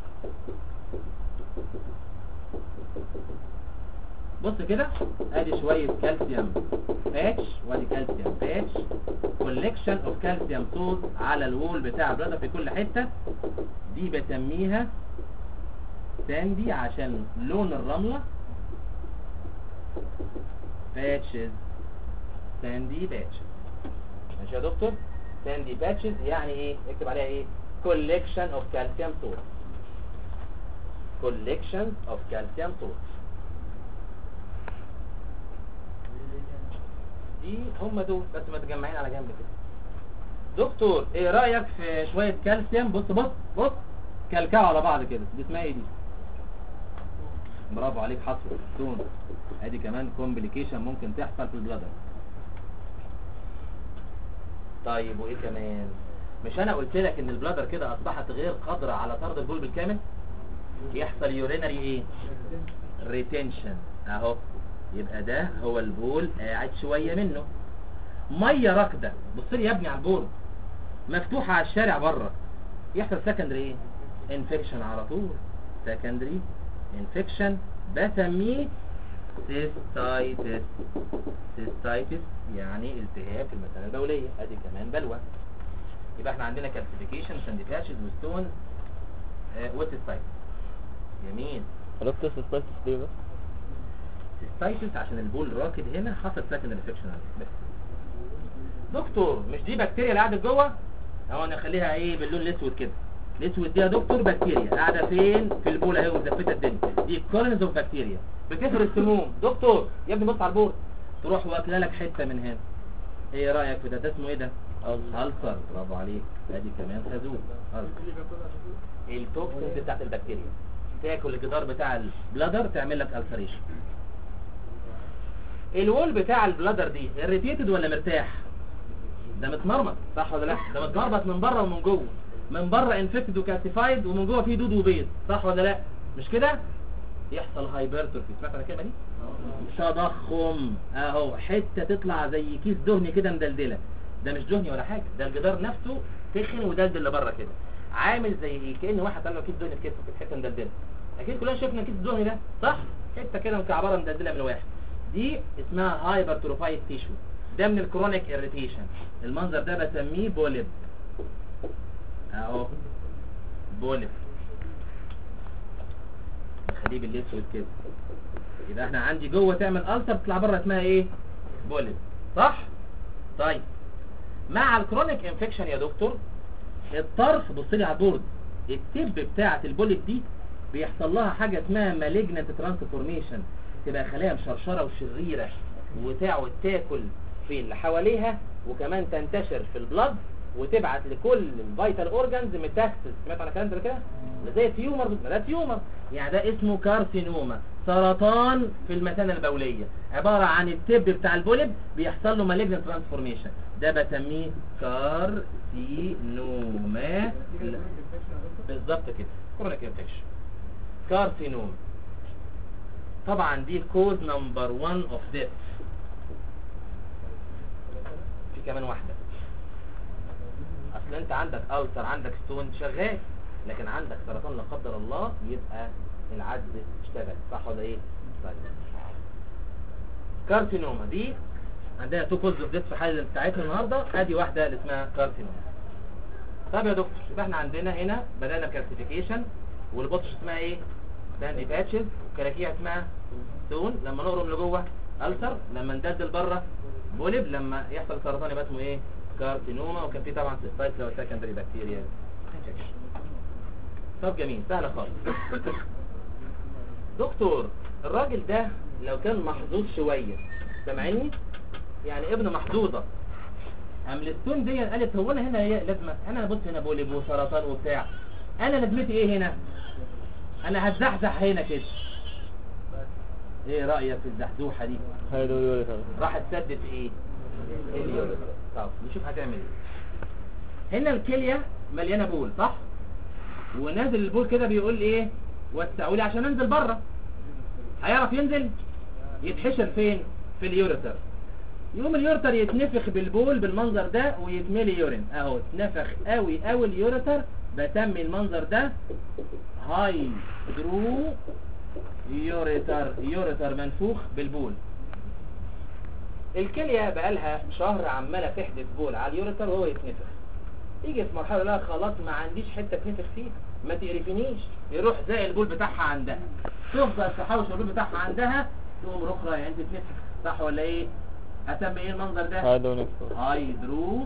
بص كده ادي شوية كالسيوم باتش وادي كالسيوم باتش كوليكشن اوف كالسيوم سولت على الوول بتاع البلادر في كل حتة دي بسميها ساندي عشان لون الرملة باتشز ساندي باتشز ماشي يا دكتور ساندي باتشز يعني ايه اكتب عليها ايه كوليكشن اوف كالسيوم سولت كوليكشن اوف كالسيوم سولت دي هم دول بس متجمعين على جنب كده دكتور ايه رأيك في شوية كالسيوم بص بص بص كلكعوا على بعض كده دي اسمها ايه دي برافو عليك حصر ستون ادي كمان كومبليكيشن ممكن تحصل في البلادر طيب وايه كمان مش انا قلت لك ان البلادر كده اصبحت غير قادرة على طرد البول بالكامل يحصل يورينري ايه ريتنشن اهو يبقى ده هو البول قاعد شوية منه مية راكدة بص لي يا ابني على البول مفتوحة على الشارع بره يحصل سكندري ايه انفكشن على طول سكندري انفكشن بسميه سيستايتس سيستايتس يعني التهاب في المثانة البولية ادي كمان بلوى يبقى احنا عندنا كالسيفيكيشن سندفاشز وستون آه وسيستايتس جميل عرفت السبايسس ليه بس سيستايتس عشان البول راكد هنا حصل سكن انفكشن عليه بس دكتور مش دي بكتيريا اللي قاعده جوه اهو نخليها ايه باللون الاسود كده الاسود دي يا دكتور بكتيريا قاعده فين في البول اهي ومزفته الدنيا دي كولونز اوف بكتيريا بتفرز سموم دكتور يا ابني بص على البول تروح واكله لك حته من هنا ايه رايك في ده ده اسمه ايه ده ألسر برافو عليك ادي كمان خازوق ألسر التوكسينز بتاعت البكتيريا تاكل الجدار بتاع البلادر تعمل لك ألسريشن الوول بتاع البلادر دي اريتيتد ولا مرتاح ده متمرمط صح ولا لا ده متمرمط من بره ومن جوه من بره انفكتد وكالسيفايد ومن جوه فيه دود وبيض صح ولا لا مش كده يحصل هايبرتروفي سمعت عن الكلمه دي تضخم اهو حته تطلع زي كيس دهني كده مدلدله ده مش دهني ولا حاجه ده الجدار نفسه تخن ودلدل لبره كده عامل زي ايه كان واحد طلع كيس دهني في كتفه كده حته مدلدله اكيد كلنا شفنا كيس الدهني ده صح حته كده مكعبره مدلدله من واحد دي اسمها هايبرتروفايد تيشو ده من الكرونيك اريتيشن المنظر ده بسميه بوليب اهو بوليب الخليب الاسود كده يبقى احنا عندي جوه تعمل ألسر تطلع بره اسمها ايه بولب صح طيب مع الكرونيك انفكشن يا دكتور الطرف بص لي على البورد التب بتاعه البولب دي بيحصل لها حاجه اسمها مالجنت ترانسفورميشن تبقى خلايا مشرشره وشريره وتقعد تاكل في اللي حواليها وكمان تنتشر في البلد وتبعت لكل الفيتال اورجانز ميتاكسس سمعت عن الكلام ده كده ده زي تيومر ما ده تيومر يعني ده اسمه كارسينوما سرطان في المثانه البوليه عباره عن التب بتاع البولب بيحصل له مالجنت ترانسفورميشن ده بسميه كارسينوما بالظبط كده كرونيك انفكشن كارسينوما طبعا دي كوز نمبر 1 اوف ديث في كمان واحده اصل انت عندك ألسر عندك ستون شغال لكن عندك سرطان لا قدر الله يبقى العجز اشتغل صح ولا ايه طيب كارسينوما دي عندنا تو كوز اوف ديث في حاله بتاعتنا النهارده ادي واحده اللي اسمها كارسينوما طب يا دكتور يبقى احنا عندنا هنا بدانا كالسيفيكيشن والبطش اسمها ايه باندي باتشز وكراكيع اسمها ستون لما نقرم لجوه ألسر لما ندلدل بره بولب لما يحصل سرطان يبقى اسمه ايه كارسينوما وكان في طبعا سيستايت لو سكندري بكتيريا طب جميل سهله خالص دكتور الراجل ده لو كان محظوظ شويه سامعني يعني ابن محظوظه ام الستون دي قالت هو انا هنا هي لازمه انا بص هنا بولب وسرطان وبتاع انا لازمتي ايه هنا انا هتزحزح هنا كده ايه رايك في الزحزوحه دي هيدو يوريثر راح تسدد في ايه اليوريثر طب نشوف هتعمل ايه هنا الكليه مليانه بول صح ونازل البول كده بيقول ايه وسعوا لي عشان انزل بره هيعرف ينزل يتحشر فين في اليوريثر يقوم اليوريثر يتنفخ بالبول بالمنظر ده ويتملي يورين اهو اتنفخ قوي قوي اليوريثر بسمي المنظر ده هاي درو يوريتر يوريتر منفوخ بالبول الكلية بقالها شهر عمالة تحدث بول على اليوريتر وهو يتنفخ يجي في مرحلة لا خلاص ما عنديش حتة تنفخ فيها ما تقرفنيش يروح زي البول بتاعها عندها تفضل تحوش البول بتاعها عندها تقوم رخرة يعني تتنفخ صح ولا ايه اسمي ايه المنظر ده هيدو نفسه هايدرو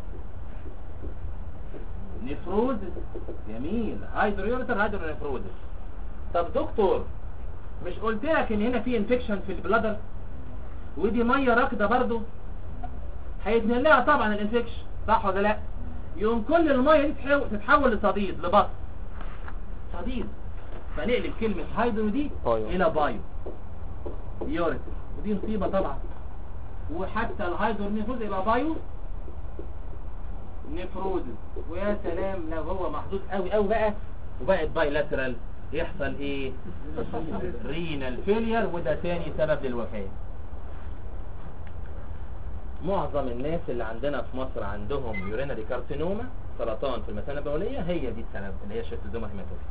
نفروزس جميل هايدرو يوريتر هايدرو نفروزس طب دكتور مش قلت لك ان هنا في انفكشن في البلادر ودي ميه راكده برضو هيتنقل لها طبعا الانفكشن صح ولا لا يقوم كل الميه دي تتحول- تتحول لصديد لبط صديد فنقلب كلمه هايدرو دي بايو. الى بايو يوريتر ودي مصيبه طبعا وحتى الهايدرو نيفروز يبقى بايو نفروزس ويا سلام لو هو محظوظ قوي قوي بقى وبقت بايلاترال يحصل ايه رينال فيلير وده تاني سبب للوفاة معظم الناس اللي عندنا في مصر عندهم يورينري كارسينوما سرطان في المثانة البولية هي دي السبب اللي هي شيفتوزوما هيماتوفي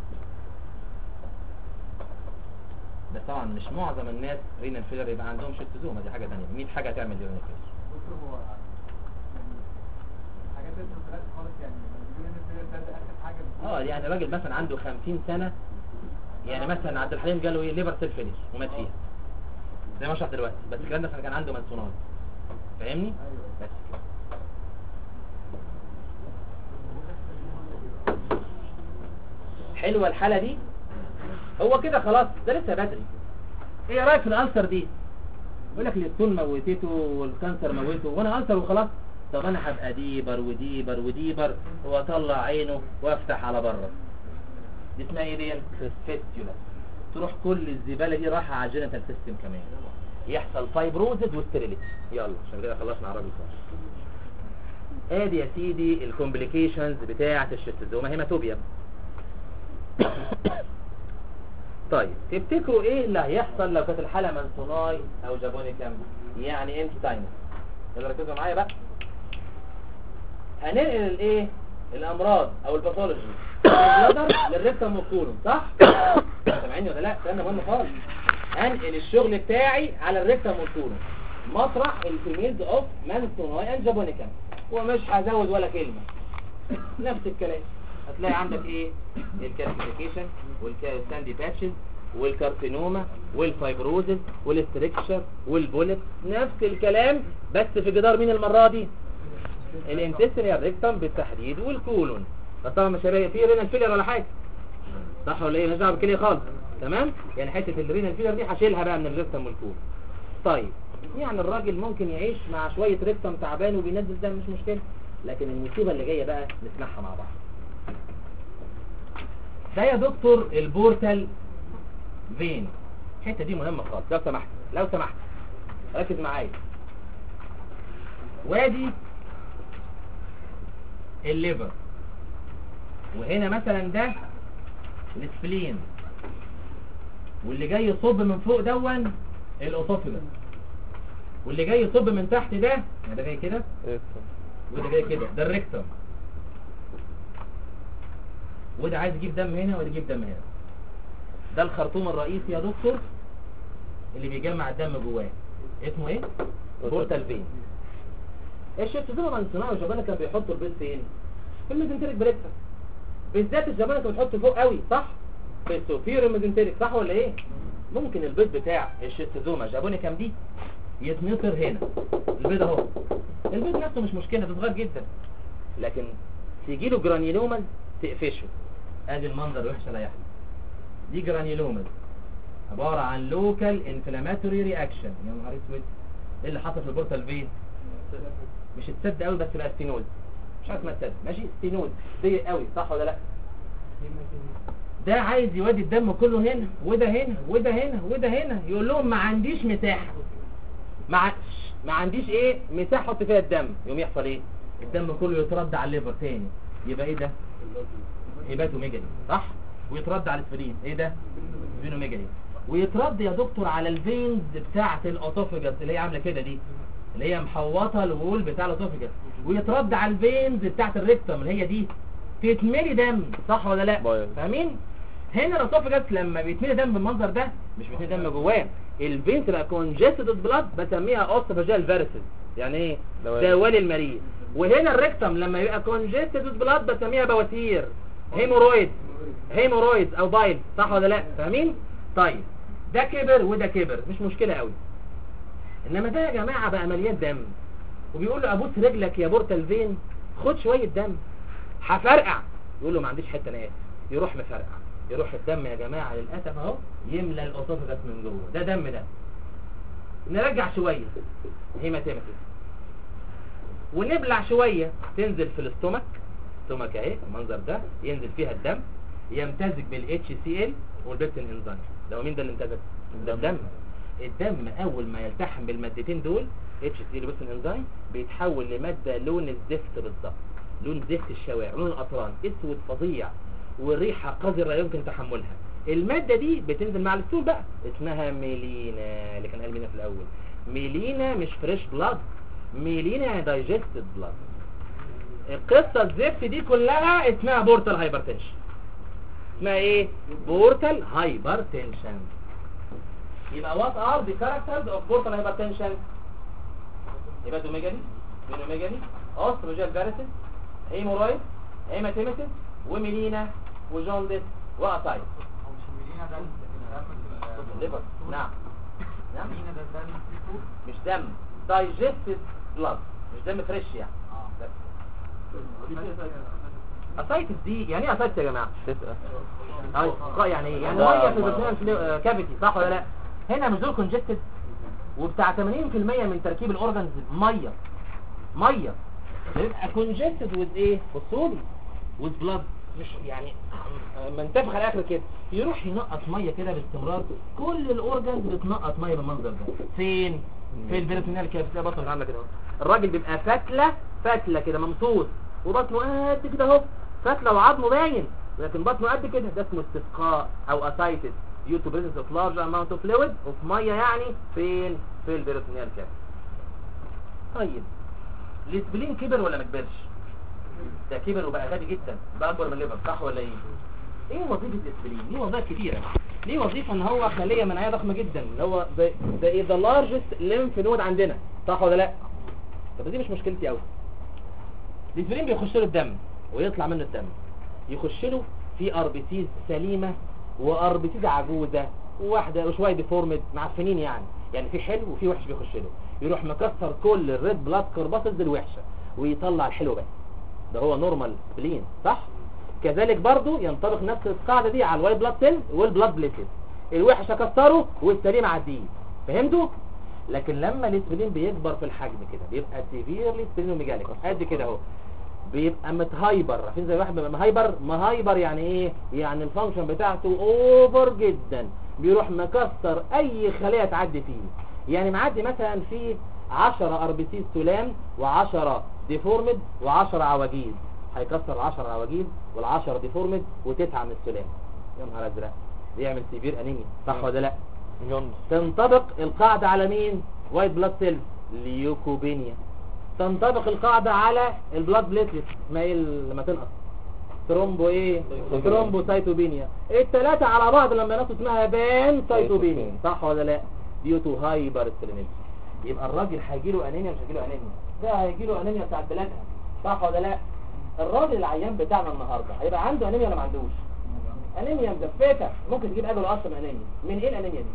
بس طبعا مش معظم الناس رينال فيلير يبقى عندهم شيفتوزوما دي حاجة تانية 100 حاجة تعمل يورينال فيلير دكتور هو يعني حاجات لسه ما طلعتش خالص يعني بيقولوا ان الفيلر ده ده اخر حاجه بتكون- اه يعني راجل مثلا عنده 50 سنة يعني مثلا عبد الحليم جاله ايه ليفر سيل فيلير ومات فيها زي ما شرح دلوقتي بس الكلام ده عشان كان عنده منسونات فاهمني ايوه بس كده. حلوه الحالة دي هو كده خلاص ده لسه بدري ايه رايك في الالسر دي يقول لك الستون موتته والكانسر موته وانا السر وخلاص طب انا هبقى ديبر وديبر وديبر واطلع عينه وافتح على بره دي اسمها ايه دي فيستيولا تروح كل الزباله دي رايحه على الجينيتال سيستم كمان يحصل فايبروزز وستيريليتي يلا عشان كده خلصنا على الراجل خالص ادي يا سيدي الكومبليكيشنز بتاعه الشيستوزوما هيماتوبيا طيب تفتكروا ايه اللي هيحصل لو كانت الحاله منسوناي او جابونيكام يعني انستاين يلا ركزوا معايا بقى هننقل الايه الامراض او الباثولوجي من البلادر للريكتم والكولون صح سامعيني ولا لا كلام مهم خالص هنقل الشغل بتاعي على الريكتم والكولون مطرح الفيميلز اوف مانسوناي اند جابونيكام ومش هزود ولا كلمه نفس الكلام هتلاقي عندك ايه الكالسيفيكيشن والساندي باتشز والكارسينوما والفايبروزز والاستركشر والبوليت نفس الكلام بس في جدار مين المرة دي الانتستينيال ريكتم بالتحديد والكولون بس طبعا مش هيبقى فيه رينال فيلر ولا حاجه صح ولا ايه مش دعوه بالكليه خالص تمام يعني حته الرينال فيلر دي هشيلها بقى من الريكتم والكولون طيب يعني الراجل ممكن يعيش مع شويه ريكتم تعبان وبينزل دم مش مشكله لكن المصيبه اللي جايه بقى نسمعها مع بعض ده يا دكتور البورتال فين الحته دي مهمه خالص لو سمحت لو سمحت ركز معايا وادي الليفر وهنا مثلا ده السبلين واللي جاي يصب من فوق دون الاسوفجس واللي جاي يصب من تحت ده يعني ده جاي كده وده جاي كده ده الريكتم وده عايز يجيب دم هنا وده يجيب دم هنا ده الخرطوم الرئيسي يا دكتور اللي بيجمع الدم جواه اسمه ايه بورتال فين الشيستوزوما الصناعي والجبانة كان بيحطوا البيض فين في الميزنتريك بريكتا بالذات الجبانة كان بيحطوا فوق قوي صح في السوفير الميزنتريك صح ولا ايه ممكن البيض بتاع الشيستوزوما جابونيكام دي يتنطر هنا البيض اهو البيض نفسه مش مشكلة ده صغير جدا لكن تيجي له جرانيلوما تقفشه ادي المنظر وحش لا يحلى دي جرانيلوما عبارة عن لوكال انفلاماتوري رياكشن يا نهار اسود ايه اللي حصل في البورتال فين مش اتسد قوي بس بقى ستينوز مش عارف ما اتسد ماشي ستينوز ضيق قوي صح ولا لا ده عايز يودي الدم كله هنا وده هنا وده هنا وده هنا يقول لهم ما عنديش مساحه ما ع- ما عنديش ايه مساحه احط فيها الدم يقوم يحصل ايه الدم كله يترد على الليفر تاني يبقى ايه ده هيباتوميجالي صح ويترد على الاسبرين ايه ده فينوميجالي ويترد يا دكتور على الفينز بتاعه الاوتوفاجس اللي هي عامله كده دي اللي هي محوطه الوول بتاع الاوتوفاجس ويترد على الفينز بتاعه الريكتم اللي هي دي تتملي دم صح ولا لا بايظ. فاهمين هنا الاوتوفاجس لما بيتملي دم بالمنظر ده مش بيتملي دم جواه الفين تبقى كونجستد بلاد بسميها اوستوفاجيال فيرسز يعني ايه دوالي. دوالي المريء وهنا الريكتم لما يبقى كونجستد بلاد بسميها بواسير هيمورويد هيمورويد او بايل صح ولا لا فاهمين طيب ده كبر وده كبر مش مشكلة قوي انما ده يا جماعة بقى مليان دم وبيقول له ابوس رجلك يا بورتال فين خد شوية دم هفرقع يقول له ما عنديش حتة ناس يروح مفرقع يروح الدم يا جماعة للأسف اهو يملى الأسوفجس من جوه ده دم ده نرجع شوية هيماتيماتيس ونبلع شوية تنزل في الاستومك استومك اهي المنظر ده ينزل فيها الدم يمتزج بالاتش سي ال والبيبتين انزيم ده مين ده اللي امتزج ده الدم الدم اول ما يلتحم بالمادتين دول اتش سي ال والبيبتين انزيم بيتحول لماده لون الزفت بالظبط لون زفت الشوارع لون القطران اسود فظيع والريحه قذره لا يمكن تحملها الماده دي بتنزل مع الستول بقى اسمها ميلينا اللي كان قال مينا في الاول ميلينا مش فريش بلاد ميلينا دايجستد بلاد القصة الزفت دي كلها اسمها بورتال هايبرتنشن اسمها ايه بورتال هايبرتنشن يبقى وات ار ذا كاركترز اوف بورتال هايبرتنشن يبقى دوميجالي فينوميجالي اوستروجيال فيرسس هيمورويد هيماتيميسيس وميلينا وجوندس واسايد هو مش المدينة ده ده في الليفر نعم نعم المدينة ده ده السيفود مش دم دايجستد بلاد مش دم فريش يعني اه اسايتس دي يعني ايه اسايتس يا جماعه تسأل اه يعني ايه يعني ده ميه في ما- البرسونال كافيتي صح ولا لا هنا مش دول كونجستد وبتاع 80% من تركيب الاورجنز ميه ميه يبقى كونجستد وذ ايه بصوا لي وذ بلاد مش يعني منتفخ على اخر كده يروح ينقط ميه كده باستمرار كل الاورجنز بتنقط ميه بالمنظر ده فين في البريتونيال كافيتي بطنه عامله كده اهو. الراجل بيبقى فتله فتله كده ممصوص وبطنه قد كده اهو فتله وعظمه باين لكن بطنه قد كده ده اسمه استسقاء او اسايتس due to presence of large amount of fluid of ميه يعني فين في البريتونيال كافيتي طيب الاسبلين كبر ولا ما كبرش ده كبر وبقى غبي جدا بقى اكبر من الليفر صح ولا ايه ايه وظيفه الاسبلين ليه وظائف كتيره ليه وظيفه ان هو خليه مناعيه ضخمه جدا اللي هو ده ده ايه ذا لارجست ليمف نود عندنا صح ولا لا طب دي مش مشكلتي قوي الاسبرين بيخش له الدم ويطلع منه الدم يخش له في اربيتيز سليمه واربيتيز عجوزه وواحده وشويه ديفورمد معفنين يعني يعني في حلو وفي وحش بيخش له يروح مكسر كل الريد بلاد كورباسلز الوحشه ويطلع الحلو بس ده هو نورمال سبلين صح كذلك برضو ينطبق نفس القاعده دي على الوايت بلاد سيل والبلاد بليتلز الوحش اكسره والسليم عديه فهمتوا لكن لما الاسبلين بيكبر في الحجم كده بيبقى سيفيرلي سبلينوميجاليك قد كده اهو بيبقى متهايبر عارفين زي واحد بيبقى مهايبر مهايبر يعني ايه يعني الفانكشن بتاعته اوفر جدا بيروح مكسر اي خليه تعدي فيه يعني معدي مثلا في 10 ار بي سي سلام و10 ديفورمد و10 عواجيز هيكسر ال10 عواجيز وال10 ديفورمد وتسعه من السلام يا نهار ازرق بيعمل سيفير انيميا صح ولا لا جوندس تنطبق القاعدة على مين وايت بلاد سيلز ليوكوبينيا تنطبق القاعدة على البلاد بليتلت ما هي ال- لما تنقص ترومبو ايه ترومبو سايتوبينيا الثلاثة على بعض لما ينقصوا اسمها بان سايتوبينيا صح ولا لا ديو تو هايبر سترينيزم يبقى الراجل هيجي له انيميا مش هيجي له انيميا ده هيجي له انيميا بتاعت بلادها صح ولا لا الراجل العيان بتاعنا النهارده هيبقى عنده انيميا ولا ما عندوش انيميا مدفكه ممكن تجيب اجله اصلا انيميا من ايه الانيميا دي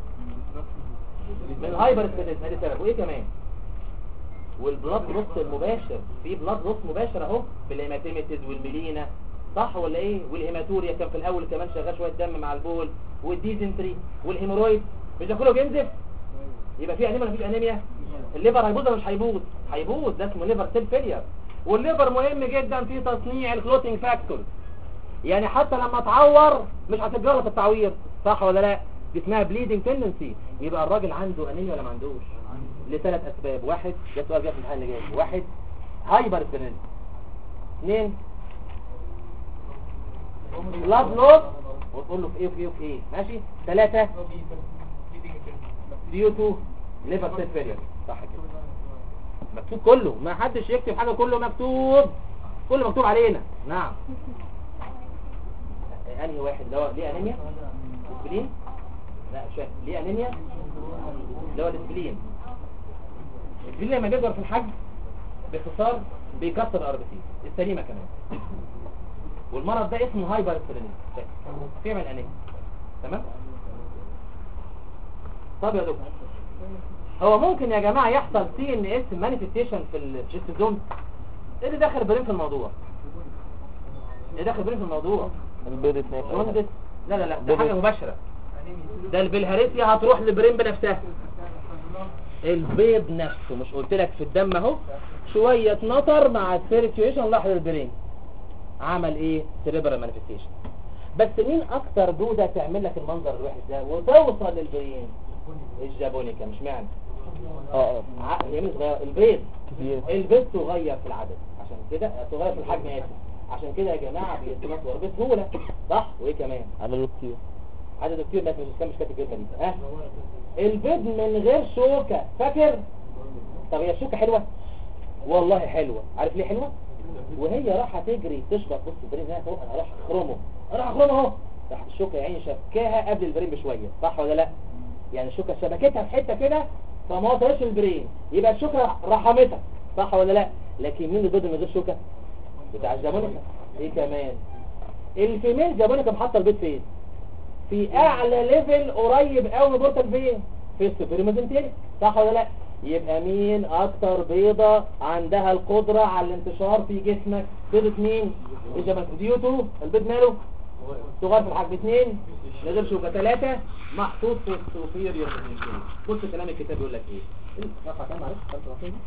من الهايبر سترينيزم ادي سبب وايه كمان والبلاد نص المباشر في بلاد نص مباشر اهو بالهيماتيميتيز والميلينا صح ولا ايه والهيماتوريا كان في الاول كمان شغال شويه دم مع البول والديزنتري والهيمورويد مش ده كله بينزف يبقى في انيميا ولا مفيش انيميا الليفر هيبوظ ولا مش هيبوظ هيبوظ ده اسمه ليفر سيل فيلير والليفر مهم جدا في تصنيع الكلوتينج فاكتور يعني حتى لما تعور مش هتتجلط التعوير صح ولا لا دي اسمها بليدنج تندنسي يبقى الراجل عنده انيميا ولا ما عندوش لثلاث اسباب واحد ده سؤال جاي في الامتحان اللي جاي واحد هايبر سترينز اثنين بلاد لوس وتقول له في ايه وفي ايه وفي ايه ماشي ثلاثة ديو تو ليفر سيل فيلير صح كده مكتوب كله ما حدش يكتب حاجة كله مكتوب كله مكتوب علينا نعم انهي واحد اللي هو ليه انيميا اسبلين لا مش فاهم ليه انيميا اللي هو الاسبلين الاسبلين لما بيكبر في الحجم باختصار بيكسر الار بي سي السليمه كمان والمرض ده اسمه هايبر اسبلينيزم بيعمل انيميا تمام طب يا دكتور هو ممكن يا جماعه يحصل سي ان اس مانيفستيشن في الجستوزوم ايه اللي دخل برين في الموضوع ايه دخل برين في الموضوع البيض اتنين جوندس لا لا لا ده حاجه مباشره ده البلهارسيا هتروح للبرين بنفسها البيض نفسه مش قلت لك في الدم اهو شويه نطر مع السيركيوليشن راح للبرين عمل ايه سيريبرال مانيفستيشن بس مين اكتر دوده تعمل لك المنظر الوحش ده وتوصل للبرين الجابونيكا مش معنى اه اه عقل يمين صغير البيض كتير البيض صغير في العدد عشان كده صغير في الحجم اسف عشان كده يا جماعه بيتنطور بسهوله صح وايه كمان عدده كتير عدد كتير بس مش كان مش كاتب الكلمه دي ها البيض من غير شوكه فاكر طب هي الشوكه حلوه والله حلوه عارف ليه حلوه وهي رايحه تجري تشبط بص البرين هنا فوق انا راح اخرمه انا راح اخرمه اهو راح الشوكه يا عيني شبكاها قبل البرين بشويه صح ولا لا يعني الشوكه شبكتها في حته كده فما وصلتش البرين يبقى الشوكه رحمتك صح ولا لا لكن مين البيض من غير شوكه بتاع الجابونيكا ايه كمان الفيميل جابونيكا محطه البيض فين في اعلى ليفل قريب قوي من بورتال فين في السوبريمازنتيري صح ولا لا يبقى مين اكتر بيضة عندها القدرة على الانتشار في جسمك بيضة مين الجبل ديوتو البيض ماله صغير في الحجم اثنين نزل شوكة ثلاثة محطوط في السوبيريور بص كلام الكتاب يقول لك ايه صفحة كام معلش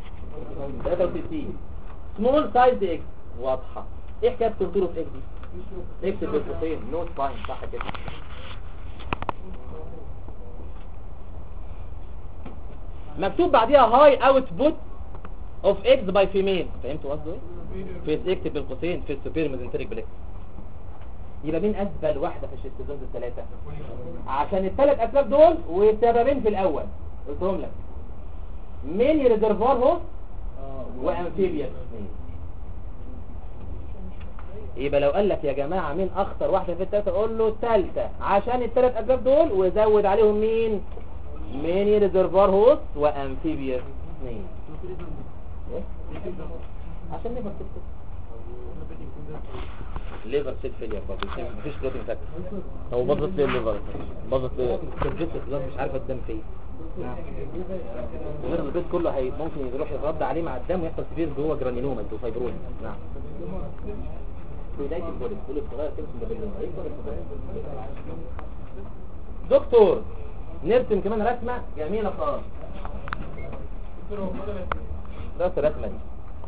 63 سمول سايز اكس واضحة ايه حكاية كونتور اوف اكس دي اكتب بالقوسين نو ساين صح كده مكتوب بعديها هاي اوت بوت اوف اكس باي فيميل فهمتوا قصده ايه في اكتب بالقوسين في السوبير ميزنتريك بليك يبقى مين اسبل واحده في الشيستوزومز الثلاثه عشان الثلاث اسباب دول وسببين في الاول قلتهم لك مين ريزرفوار هو وامفيبيا يبقى لو قال لك يا جماعة مين اخطر واحدة في التلاتة قول له التالتة عشان التلات اسباب دول وزود عليهم مين ميني ريزرفوار هوست وامفيبيا اثنين إيه؟ عشان نبقى تكتب ليفر سيل فيلير برضه مفيش بروتين فاكتور هو باظت ليه الليفر باظت ليه كونجستيف بلاد مش عارفه الدم فين غير البيت كله هي ممكن يروح يترد عليه مع الدم ويحصل سبير جوه جرانيلوما انتو فايبرويد نعم بدايه البوليس بوليس صغير كده اسمه بابيلوما ايه البوليس الصغير؟ دكتور نرسم كمان رسمه جميله خالص بس الرسمه دي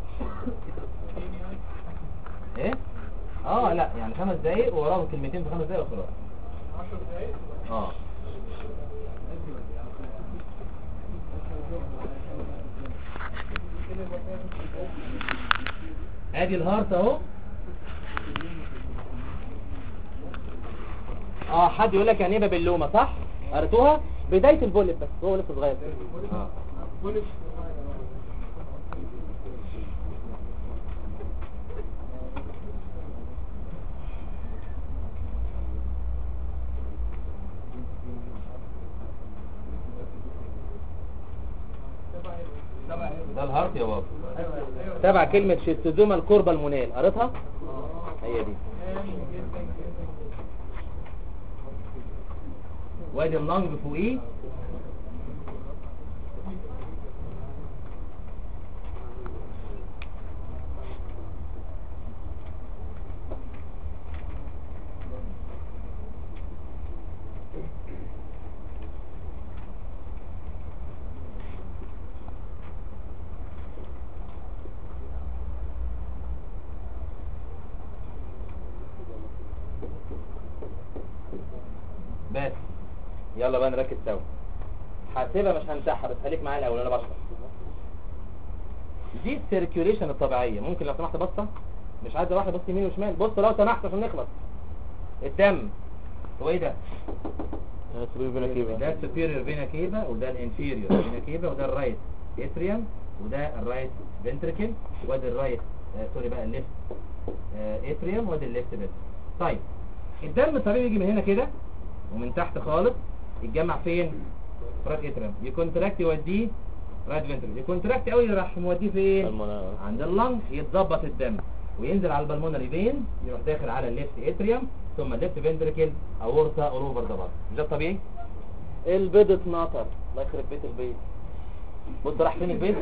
ايه اه لا يعني خمس دقايق ووراهم كلمتين في خمس دقايق وخلاص 10 دقايق اه ادي الهارت اهو اه حد يقول لك يعني ايه بابلومه صح قريتوها بدايه البوليب بس هو لسه صغير اه بوليس ده الهارت يا بابا تبع كلمه شيستوزوما الكوربا المونال قريتها هي دي وادي اللنج فوقيه بس يلا بقى نركز سوا هسيبها مش همسحها بس خليك معايا الاول انا بشرح دي السيركيوليشن الطبيعيه ممكن لو سمحت بصه مش عايز واحده بص يمين وشمال بص لو سمحت عشان نخلص الدم هو ايه ده سبيل فينا كيفا ده السوبيريور فينا كيفا وده الانفيريور فينا كيفا وده الرايت اتريوم وده الرايت فنتركل وده الرايت آه سوري بقى الليفت آه اتريوم وده الليفت فنتركل طيب الدم الطبيعي يجي من هنا كده ومن تحت خالص يتجمع فين رايت اتريوم يكونتراكت يوديه رايت فنتركل يكونتراكت قوي راح موديه فين المنا- عند اللنج يتظبط الدم وينزل على البلمونري فين يروح داخل على الليفت اتريوم ثم الليفت فنتركل اورتا اوروفر ده برضه مش ده الطبيعي البيض اتنطر الله يخرب بيت البيض بص راح فين البيض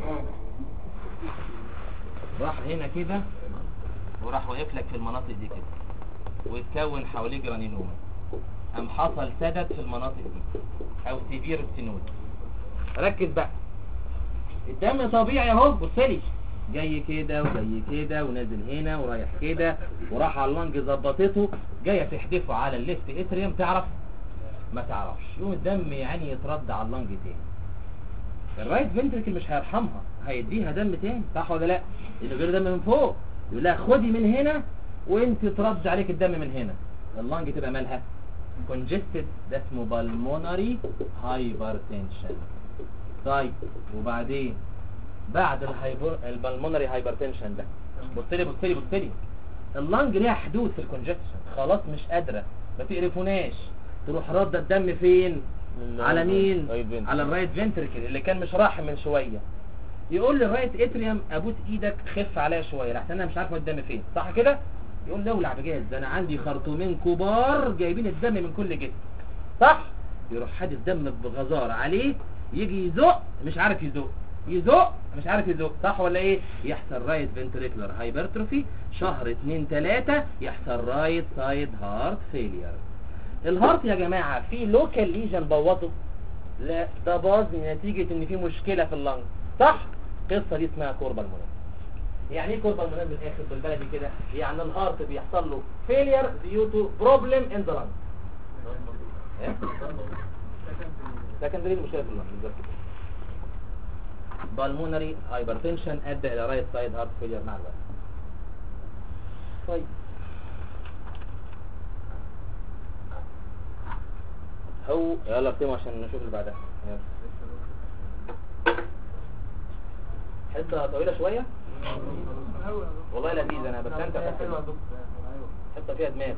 راح هنا كده وراح واقف لك في المناطق دي كده ويتكون حواليه جرانيلوما قام حصل سدد في المناطق دي او سيفير ستينوز ركز بقى الدم طبيعي اهو بص لي جاي كده وجاي كده ونازل هنا ورايح كده وراح على اللنج ظبطته جايه تحدفه على الليفت اتريوم تعرف ما تعرفش يقوم الدم يعني يترد على اللنج تاني الرايت فنتركل مش هيرحمها هيديها دم تاني صح ولا لا اللي غير دم من فوق يقول لها خدي من هنا وانت ترد عليك الدم من هنا اللنج تبقى مالها congested ده اسمه pulmonary hypertension طيب وبعدين بعد الهايبر البلمونري هايبرتنشن ده بص لي بص لي بص لي اللنج ليها حدود في الكونجكشن خلاص مش قادره ما تقرفوناش تروح رد الدم فين لل- على مين رايت فنتركل. على الرايت فنتركل اللي كان مش راح من شويه يقول لي الرايت اتريوم ابوس ايدك خف عليا شويه لحسن انا مش عارف الدم فين صح كده يقول لولع بجاز ده انا عندي خرطومين كبار جايبين الدم من كل جسم صح يروح حادف دم بغزاره عليه يجي يزق مش عارف يزق يزق مش عارف يزق صح ولا ايه يحصل رايت فنتريكولار هايبرتروفي شهر اتنين تلاتة يحصل رايت سايد هارت فيلير الهارت يا جماعة في لوكال ليجن بوظه لا ده باظ نتيجة ان في مشكلة في اللنج صح القصة دي اسمها كوربا المنام يعني ايه كوربا المنام بالاخر بالبلدي كده يعني الهارت بيحصل له فيلير due to problem in the lung إيه؟ سكندري المشكلة في اللنج بالظبط كده بالمونري هايبرتنشن ادى الى رايت سايد هارت فيلير مع الوقت طيب هو يلا اكتبوا عشان نشوف اللي بعدها يلا حته طويله شويه والله لذيذ انا بستمتع في الحتة دي. حته فيها دماغ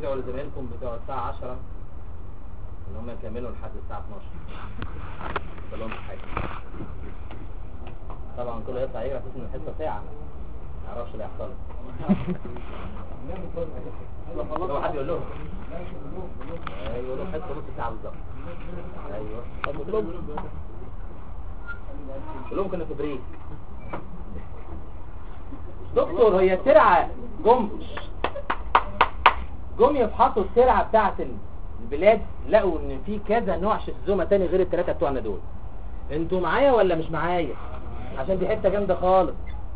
وادعوا لزمايلكم بتوع الساعة 10 ان هم يكملوا لحد الساعة 12 كلهم في حاجة طبعا كله يطلع يجري اساس ان الحصة ساعة ما يعرفش اللي هيحصل لو حد يقول لهم ايوه يقول لهم حصة نص ساعة بالظبط ايوه طب قول لهم قول لهم كنا في بريك دكتور هي الترعة جم جم يفحصوا الترعة بتاعت البلاد لقوا ان في كذا نوع شيزوما تاني غير الثلاثة بتوعنا دول انتوا معايا ولا مش معايا عشان دي حتة جامدة خالص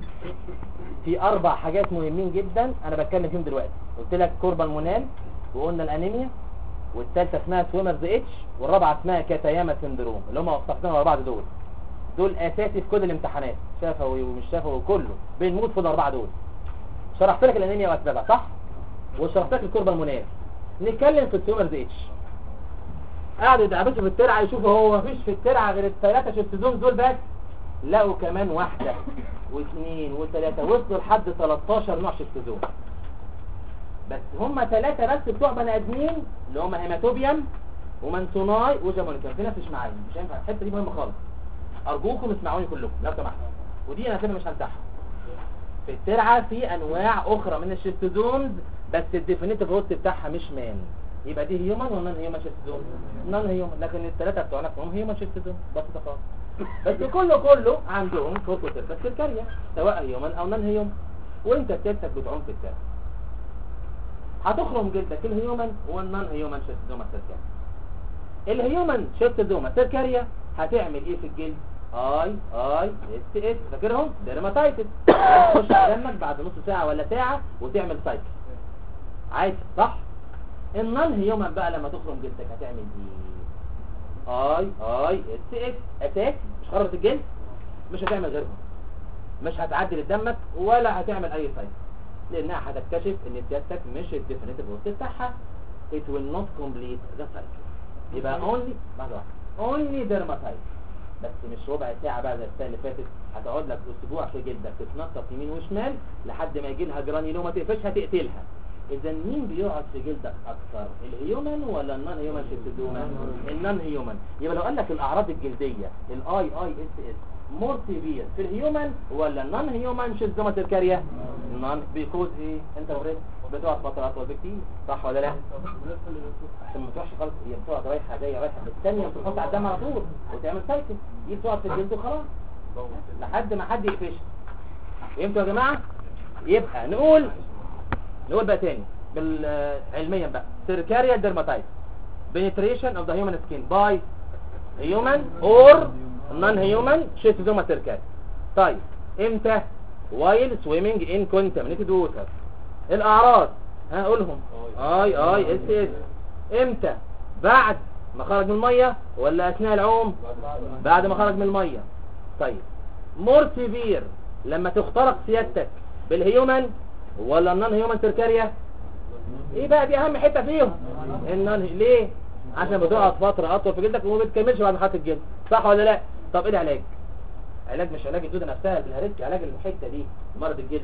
في اربع حاجات مهمين جدا انا بتكلم فيهم دلوقتي قلت لك كوربا المونال وقلنا الانيميا والثالثه اسمها سويمرز اتش والرابعه اسمها كاتاياما سندروم اللي هم وصفتهم على بعض دول دول اساسي في كل الامتحانات شفوي ومش شفوي وكله بنموت في الاربعه دول شرحت لك الانيميا واسبابها صح وشرحت لك الكوربا المونال نتكلم في السويمرز اتش قعدوا يدعبسوا في الترعه يشوفوا هو مفيش في الترعه غير الثلاثه شيفتزون دول بس لقوا كمان واحده واثنين وثلاثه وصلوا لحد 13 نوع شيفتزون بس هم ثلاثه بس بتوع بني ادمين اللي هم هيماتوبيوم ومنسوناي وجابونيكا في ناس مش معايا مش هينفع الحته دي مهمه خالص ارجوكم اسمعوني كلكم لو سمحتوا ودي انا كده مش هنتحها في الترعه في انواع اخرى من الشيفتزونز بس الديفينيتيف روت بتاعها مش مان يبقى دي هيومن ونون هيومن شيفتزون نون هيومن لكن الثلاثه بتوعنا اسمهم هيومن شيفتزون بسيطه خالص بس كله كله عندهم كوركوتيركس سيركاريا سواء هيومن او نون هيومن وانت بتكتب بتعوم في الترعه هتخرم جلدك الهيومن والنون هيومن شيفتزوما سيركاريا الهيومن شيفتزوما سيركاريا هتعمل ايه في الجلد اي اي اس اس فاكرهم ديرماتايتس تخش على دمك بعد نص ساعه ولا ساعه وتعمل سايكل عادي صح النون هيومن بقى لما تخرم جلدك هتعمل ايه اي اي اس اس اتاك مش خربت الجلد مش هتعمل غيرهم مش هتعدي لدمك ولا هتعمل اي سايكل لانها هتكتشف ان سيادتك مش الديفينيتيف روت بتاعها it will not complete the cycle يبقى only بعد واحد only dermatitis بس مش ربع ساعة بقى زي السنة اللي فاتت هتقعد لك اسبوع في جلدك تتنطط يمين وشمال لحد ما يجي لها جرانيلوما تقفشها تقتلها اذا مين بيقعد في جلدك اكثر الهيومن ولا النون هيومن شيفتوما النون هيومن يبقى لو قال لك الاعراض الجلديه الاي اي اس اس مور سيفير في الهيومن ولا النون هيومن شيفتوما تركاريا نون بيكوز ايه انت وريت بتقعد فتره اطول بكتير صح ولا لا عشان ما تروحش خالص هي بتقعد رايحه جايه رايحه الثانيه بتحط على الدم على طول وتعمل سايكل دي بتقعد في الجلد وخلاص لحد ما حد يقفشها فهمتوا يا جماعه يبقى نقول نقول بقى تاني بالعلميا بقى سيركاريال ديرماتايتس penetration of the human skin by human or non-human schistosoma cercari طيب امتى while swimming in contaminated water الاعراض هقولهم اي اي اس اس امتى بعد ما خرج من الميه ولا اثناء العوم بعد ما خرج من الميه طيب مور سيفير لما تخترق سيادتك بالهيومن ولا النون هيومن تركاريا ايه بقى دي اهم حته فيهم النون ليه عشان بتقعد فتره اطول في جلدك وما بتكملش بعد ما خدت الجلد صح ولا لا طب ايه العلاج علاج مش علاج الدوده نفسها بالهرسك علاج الحته دي مرض الجلد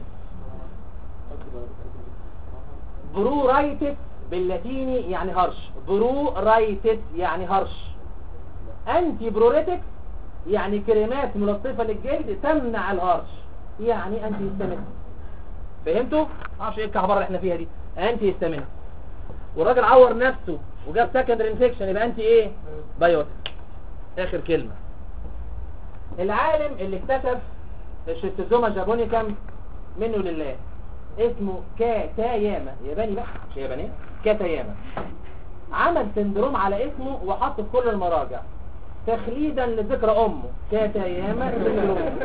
برورايتس باللاتيني يعني هرش برورايتس يعني هرش انتي بروريتكس يعني كريمات ملطفه للجلد تمنع الهرش يعني انتي هيستامين فهمتوا معرفش ايه الكهبره اللي احنا فيها دي انتي هيستامين والراجل عور نفسه وجاب سكندري انفكشن يبقى انتي ايه بايوتيك اخر كلمه العالم اللي اكتشف الشيستوزوما جابونيكم منه لله اسمه كاتاياما ياباني بقى مش ياباني كاتاياما عمل سندروم على اسمه وحط في كل المراجع تخليدا لذكرى امه كاتاياما سندروم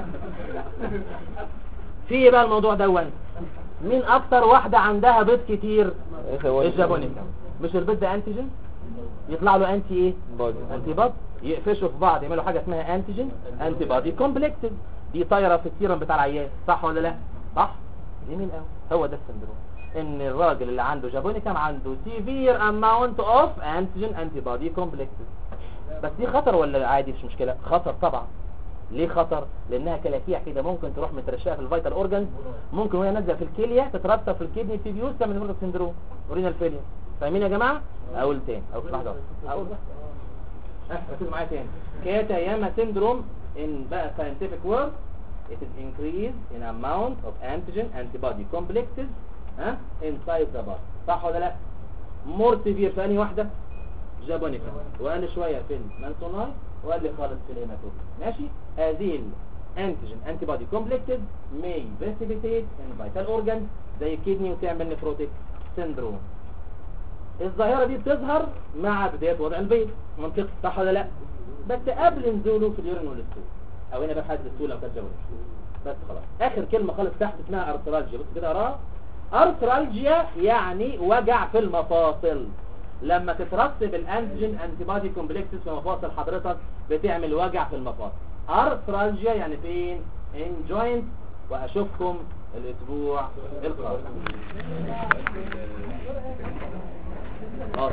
في ايه بقى الموضوع دون مين اكتر واحدة عندها بيض كتير الجابونيكا مش البيض ده انتيجين يطلع له انتي ايه بودي انتي بادي يقفشوا في بعض يعملوا حاجه اسمها انتيجين انتي بادي كومبلكسد دي طايره في السيرم بتاع العيان صح ولا لا صح جميل قوي هو ده السندروم ان الراجل اللي عنده جابونيكام عنده سيفير اماونت اوف انتيجين انتي بادي كومبلكسد بس دي خطر ولا عادي مش مشكله خطر طبعا ليه خطر لانها كلاكيع كده ممكن تروح مترشقه في الفيتال اورجان ممكن وهي نازله في الكليه تترسب في الكدني تيبيوس تعمل هيموريك سندروم اورينال فيلير فاهمين يا جماعه اقول تاني اقول لحظه اقول بس ها ركزوا معايا تاني كاتاياما سيندروم in بقى scientific word it is increase in amount of antigen antibody complexes ها inside the body صح ولا لا more severe في انهي واحده جابونيكا وقال شويه في المانسوناي وقال لي خالص في الهيماتوم ماشي هذه الانتيجين انتي بودي كومبلكسز may precipitate in vital organs زي الكدني وتعمل نفروتيك سيندروم الظاهرة دي بتظهر مع بداية وضع البيض منطقي صح ولا لا بس قبل نزوله في اليورين والستول او هنا بقى حد الستول لو كانت جابونيكا بس خلاص اخر كلمة خالص تحت اسمها ارثرالجيا بص كده اقراها ارثرالجيا يعني وجع في المفاصل لما تترسب الانتيجين انتي بودي كومبلكسز في مفاصل حضرتك بتعمل وجع في المفاصل ارثرالجيا يعني فين ان جوينت واشوفكم الاسبوع القادم